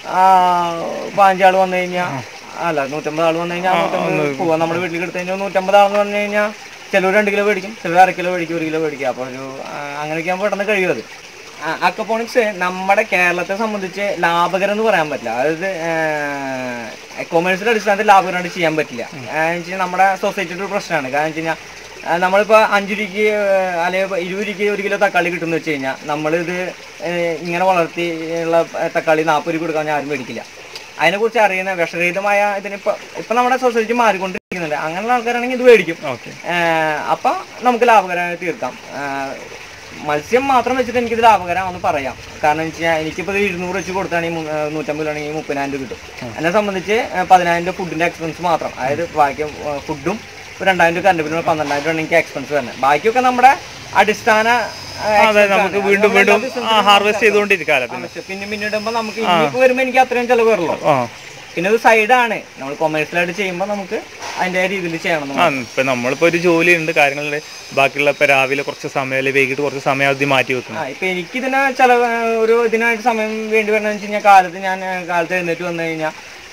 പാഞ്ചാൾ വന്നു കഴിഞ്ഞാൽ അല്ല നൂറ്റമ്പത് ആൾ വന്നു കഴിഞ്ഞാൽ നൂറ്റമ്പത് പോവാം നമ്മുടെ വീട്ടിലേക്ക് എടുത്തു കഴിഞ്ഞാൽ നൂറ്റമ്പത് ആളെന്ന് പറഞ്ഞു കഴിഞ്ഞാൽ ചിലർ രണ്ട് കിലോ മേടിക്കും ചിലർ അര കിലോ മേടിക്കും ഒരു കിലോ മേടിക്കും അപ്പോൾ ഒരു ആ, അങ്ങനെയൊക്കെ ആകുമ്പോൾ പെട്ടെന്ന് കഴിയും അത് അക്കപ്പോണിക്സ് നമ്മുടെ കേരളത്തെ സംബന്ധിച്ച് ലാഭകരം എന്ന് പറയാൻ പറ്റില്ല അതായത് കൊമേഴ്സിന്റെ അടിസ്ഥാനത്തിൽ ലാഭകരമായിട്ട് ചെയ്യാൻ പറ്റില്ല കാരണം വെച്ച് കഴിഞ്ഞാൽ നമ്മുടെ സൊസൈറ്റിയുടെ ഒരു പ്രശ്നമാണ് കാരണം വെച്ച് കഴിഞ്ഞാൽ ആ, നമ്മളിപ്പോൾ അഞ്ച് രൂപയ്ക്ക് അല്ലെങ്കിൽ ഇരുപത് രൂപയ്ക്ക് ഒരു കിലോ തക്കാളി കിട്ടുമെന്ന് വെച്ച് കഴിഞ്ഞാൽ നമ്മളിത് ഏഹ്, ഇങ്ങനെ വളർത്തി ഉള്ള തക്കാളി നാൽപ്പത് രൂപ കൊടുക്കാൻ ആരും മേടിക്കില്ല അതിനെക്കുറിച്ച് അറിയുന്ന വിഷരഹിതമായ ഇതിനിപ്പോൾ ഇപ്പം നമ്മുടെ സൊസൈറ്റി മാറിക്കൊണ്ടിരിക്കുന്നുണ്ട് അങ്ങനെയുള്ള ആൾക്കാരാണെങ്കിൽ ഇത് മേടിക്കും ഓക്കെ അപ്പം നമുക്ക് ലാഭകരമായി തീർക്കാം ഏഹ് മത്സ്യം മാത്രം വെച്ചിട്ട് എനിക്കിത് ലാഭകരമാണെന്ന് പറയാം കാരണം വെച്ച് കഴിഞ്ഞാൽ എനിക്കിപ്പോൾ ഇത് ഇരുന്നൂറ് വെച്ച് കൊടുത്താണെങ്കിൽ മു- ഏഹ് നൂറ്റമ്പത് രൂപ ആണെങ്കിൽ മുപ്പതിനായിരം രൂപ കിട്ടും എന്നെ സംബന്ധിച്ച് ഏഹ് പതിനായിരം രൂപ ഫുഡിൻ്റെ എക്സ്പെൻസ് മാത്രം അതായത് ബാക്കി ഏഹ് ഫുഡും ഒരു രണ്ടായിരം രൂപ കറണ്ട് ബില്ലും പന്ത്രണ്ടായിരം രൂപ എനിക്ക് എക്സ്പെൻസ് വരുന്നത് ബാക്കിയൊക്കെ നമ്മുടെ അടിസ്ഥാന ഏഹ്, അതെ expense നമുക്ക് ആണ്. വീണ്ടും അത് വീണ്ടും നമ്മളെല്ലാ business നും ഹാർവെസ്റ്റ് ചെയ്തുകൊണ്ടിരിക്കാമല്ലോ പിന്നെ ആവശ്യം. പിന്നെ പിന്നീടുമ്പോൾ നമുക്ക് ഇനിയിപ്പോൾ വരുമ്പോൾ എനിക്ക് അത്രയും ചിലവ് വരുള്ളൂ ആ പിന്നെ ഇത് സൈഡാണ് നമ്മൾ കൊമേഴ്സ്യലായിട്ട് ചെയ്യുമ്പോൾ നമുക്ക് അതിൻ്റെ രീതിയിൽ ചെയ്യണം ആ ഇപ്പം നമ്മളിപ്പോൾ ഒരു ജോലി ഉണ്ട് കാര്യങ്ങളുണ്ട് ബാക്കിയുള്ള ഇപ്പം രാവിലെ കുറച്ച് സമയം അല്ലെങ്കിൽ വൈകിട്ട് കുറച്ച് സമയം അത് മാറ്റി വെക്കണം ആ ഇപ്പൊ എനിക്ക് ഇതിന് ചിലവ് ഒരു ഇതിനായിട്ട് സമയം വേണ്ടി വരണമെന്ന് വെച്ച് കഴിഞ്ഞാൽ കാലത്ത് ഞാൻ ആ, കാലത്ത് എഴുന്നേറ്റ് വന്നു കഴിഞ്ഞാൽ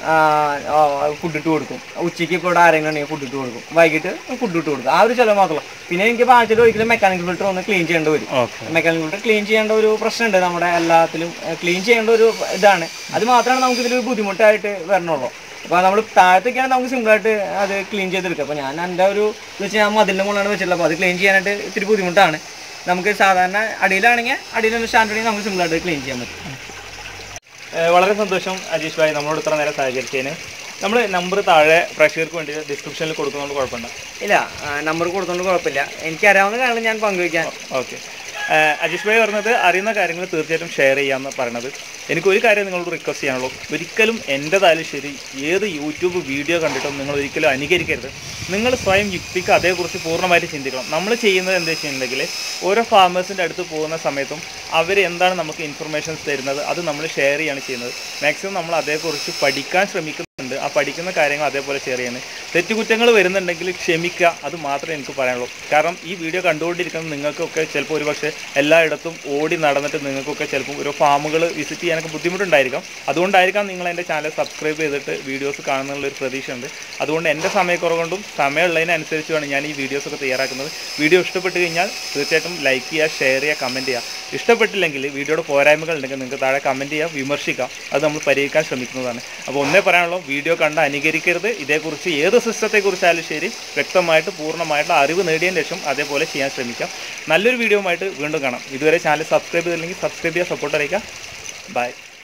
ഫുഡ് ഇട്ട് കൊടുക്കും ഉച്ചയ്ക്ക് ഇപ്പോൾ ഇവിടെ ആരെങ്കിലും ഉണ്ടെങ്കിൽ ഫുഡ് ഇട്ട് കൊടുക്കും വൈകിട്ട് ഫുഡ് ഇട്ട് കൊടുക്കും ആ ഒരു ചിലവ് മാത്രമേ പിന്നെ എനിക്ക് ആഴ്ചയിൽ ഒരിക്കലും മെക്കാനിക്കൽ ഫിൽറ്റർ ഒന്ന് ക്ലീൻ ചെയ്യേണ്ടി വരും ഓക്കെ മെക്കാനിക്കൽ ഫിൽറ്റർ ക്ലീൻ ചെയ്യേണ്ട ഒരു പ്രശ്നമുണ്ട് നമ്മുടെ എല്ലാത്തിലും ക്ലീൻ ചെയ്യേണ്ട ഒരു ഇതാണ് അത് മാത്രമാണ് നമുക്ക് ഇതിൽ ബുദ്ധിമുട്ടായിട്ട് വരണുള്ളൂ അപ്പോൾ നമ്മൾ താഴത്തേക്കാണ് നമുക്ക് സിമ്പിളായിട്ട് അത് ക്ലീൻ ചെയ്തെടുക്കുക അപ്പോൾ ഞാൻ എൻ്റെ ഒരു എന്ന് വെച്ചാൽ ഞാൻ മതിലിൻ്റെ മുകളിലാണ് വെച്ചിട്ടുള്ളത് അപ്പോൾ അത് ക്ലീൻ ചെയ്യാനായിട്ട് ഇത്തിരി ബുദ്ധിമുട്ടാണ് നമുക്ക് സാധാരണ അടിയിലാണെങ്കിൽ അടിയിലൊന്ന് സ്റ്റാൻഡ് ഉണ്ടെങ്കിൽ നമുക്ക് സിമ്പിളായിട്ട് ക്ലീൻ ചെയ്യാൻ പറ്റും ഏഹ് വളരെ സന്തോഷം അജീഷ് ഭായി നമ്മളോട് ഇത്ര നേരം സഹകരിച്ചതിന് നമ്മൾ നമ്പർ താഴെ പ്രേക്ഷകർക്ക് വേണ്ടി ഡിസ്ക്രിപ്ഷനിൽ കൊടുക്കുന്നതുകൊണ്ട് കുഴപ്പമുണ്ടോ ഇല്ല നമ്പർ കൊടുത്തോണ്ട് കുഴപ്പമില്ല എനിക്കറിയാവുന്ന കാര്യങ്ങൾ ഞാൻ പങ്കുവയ്ക്കാൻ ഓക്കെ അജീഷ് ഭായി പറഞ്ഞത് അറിയുന്ന കാര്യങ്ങൾ തീർച്ചയായിട്ടും ഷെയർ ചെയ്യാമെന്ന് പറയണത് എനിക്ക് ഒരു കാര്യം നിങ്ങളോട് റിക്വസ്റ്റ് ചെയ്യാനുള്ളൂ ഒരിക്കലും എൻ്റെതായാലും ശരി ഏത് യൂട്യൂബ് വീഡിയോ കണ്ടിട്ടും നിങ്ങൾ ഒരിക്കലും അനുകരിക്കരുത് നിങ്ങൾ സ്വയം യുക്തിക്ക് അതേക്കുറിച്ച് പൂർണ്ണമായിട്ട് ചിന്തിക്കണം നമ്മൾ ചെയ്യുന്നത് എന്താ വെച്ചിട്ടുണ്ടെങ്കിൽ ഓരോ ഫാമേഴ്സിൻ്റെ അടുത്ത് പോകുന്ന സമയത്തും അവർ എന്താണ് നമുക്ക് ഇൻഫർമേഷൻസ് തരുന്നത് അത് നമ്മൾ ഷെയർ ചെയ്യാണ് ചെയ്യുന്നത് മാക്സിമം നമ്മൾ അതേക്കുറിച്ച് പഠിക്കാൻ ശ്രമിക്കുന്നുണ്ട് ആ പഠിക്കുന്ന കാര്യങ്ങൾ അതേപോലെ ഷെയർ ചെയ്യുന്നത് തെറ്റുകുറ്റങ്ങൾ വരുന്നുണ്ടെങ്കിൽ ക്ഷമിക്കുക അത് മാത്രമേ എനിക്ക് പറയാനുള്ളൂ കാരണം ഈ വീഡിയോ കണ്ടുകൊണ്ടിരിക്കുന്ന നിങ്ങൾക്കൊക്കെ ചിലപ്പോൾ ഒരുപക്ഷെ എല്ലായിടത്തും ഓടി നടന്നിട്ട് നിങ്ങൾക്കൊക്കെ ചിലപ്പോൾ ഓരോ ഫാമുകൾ വിസിറ്റ് ചെയ്യാനൊക്കെ ബുദ്ധിമുട്ടുണ്ടായിരിക്കാം അതുകൊണ്ടായിരിക്കാം നിങ്ങൾ എൻ്റെ ചാനൽ സബ്സ്ക്രൈബ് ചെയ്തിട്ട് വീഡിയോസ് കാണുന്നുള്ള ഒരു പ്രതീക്ഷയുണ്ട് അതുകൊണ്ട് എൻ്റെ സമയക്കുറവുകൊണ്ടും സമയമുള്ളതിനനുസരിച്ചുമാണ് ഞാൻ ഈ വീഡിയോസൊക്കെ തയ്യാറാക്കുന്നത് വീഡിയോ ഇഷ്ടപ്പെട്ട് കഴിഞ്ഞാൽ തീർച്ചയായിട്ടും ലൈക്ക് ചെയ്യുക ഷെയർ ചെയ്യുക കമൻറ്റ് ചെയ്യുക ഇഷ്ടപ്പെട്ടില്ലെങ്കിൽ വീഡിയോയുടെ പോരായ്മകൾ ഉണ്ടെങ്കിൽ നിങ്ങൾക്ക് താഴെ കമൻറ്റ് ചെയ്യാം വിമർശിക്കാം അത് നമ്മൾ പരിഹരിക്കാൻ ശ്രമിക്കുന്നതാണ് അപ്പോൾ ഒന്നേ പറയാനുള്ളൂ വീഡിയോ കണ്ട് അനുകരിക്കരുത് ഇതേക്കുറിച്ച് ഏത് സിസ്റ്റത്തെക്കുറിച്ചായാലും ശരി വ്യക്തമായിട്ട് പൂർണ്ണമായിട്ടുള്ള അറിവ് നേടിയതിന് ശേഷം അതേപോലെ ചെയ്യാൻ ശ്രമിക്കാം നല്ലൊരു വീഡിയോ ആയിട്ട് വീണ്ടും കാണാം ഇതുവരെ ചാനൽ സബ്സ്ക്രൈബ് ചെയ്തില്ലെങ്കിൽ സബ്സ്ക്രൈബ് ചെയ്യാൻ സപ്പോർട്ട് അറിയിക്കാം ബൈ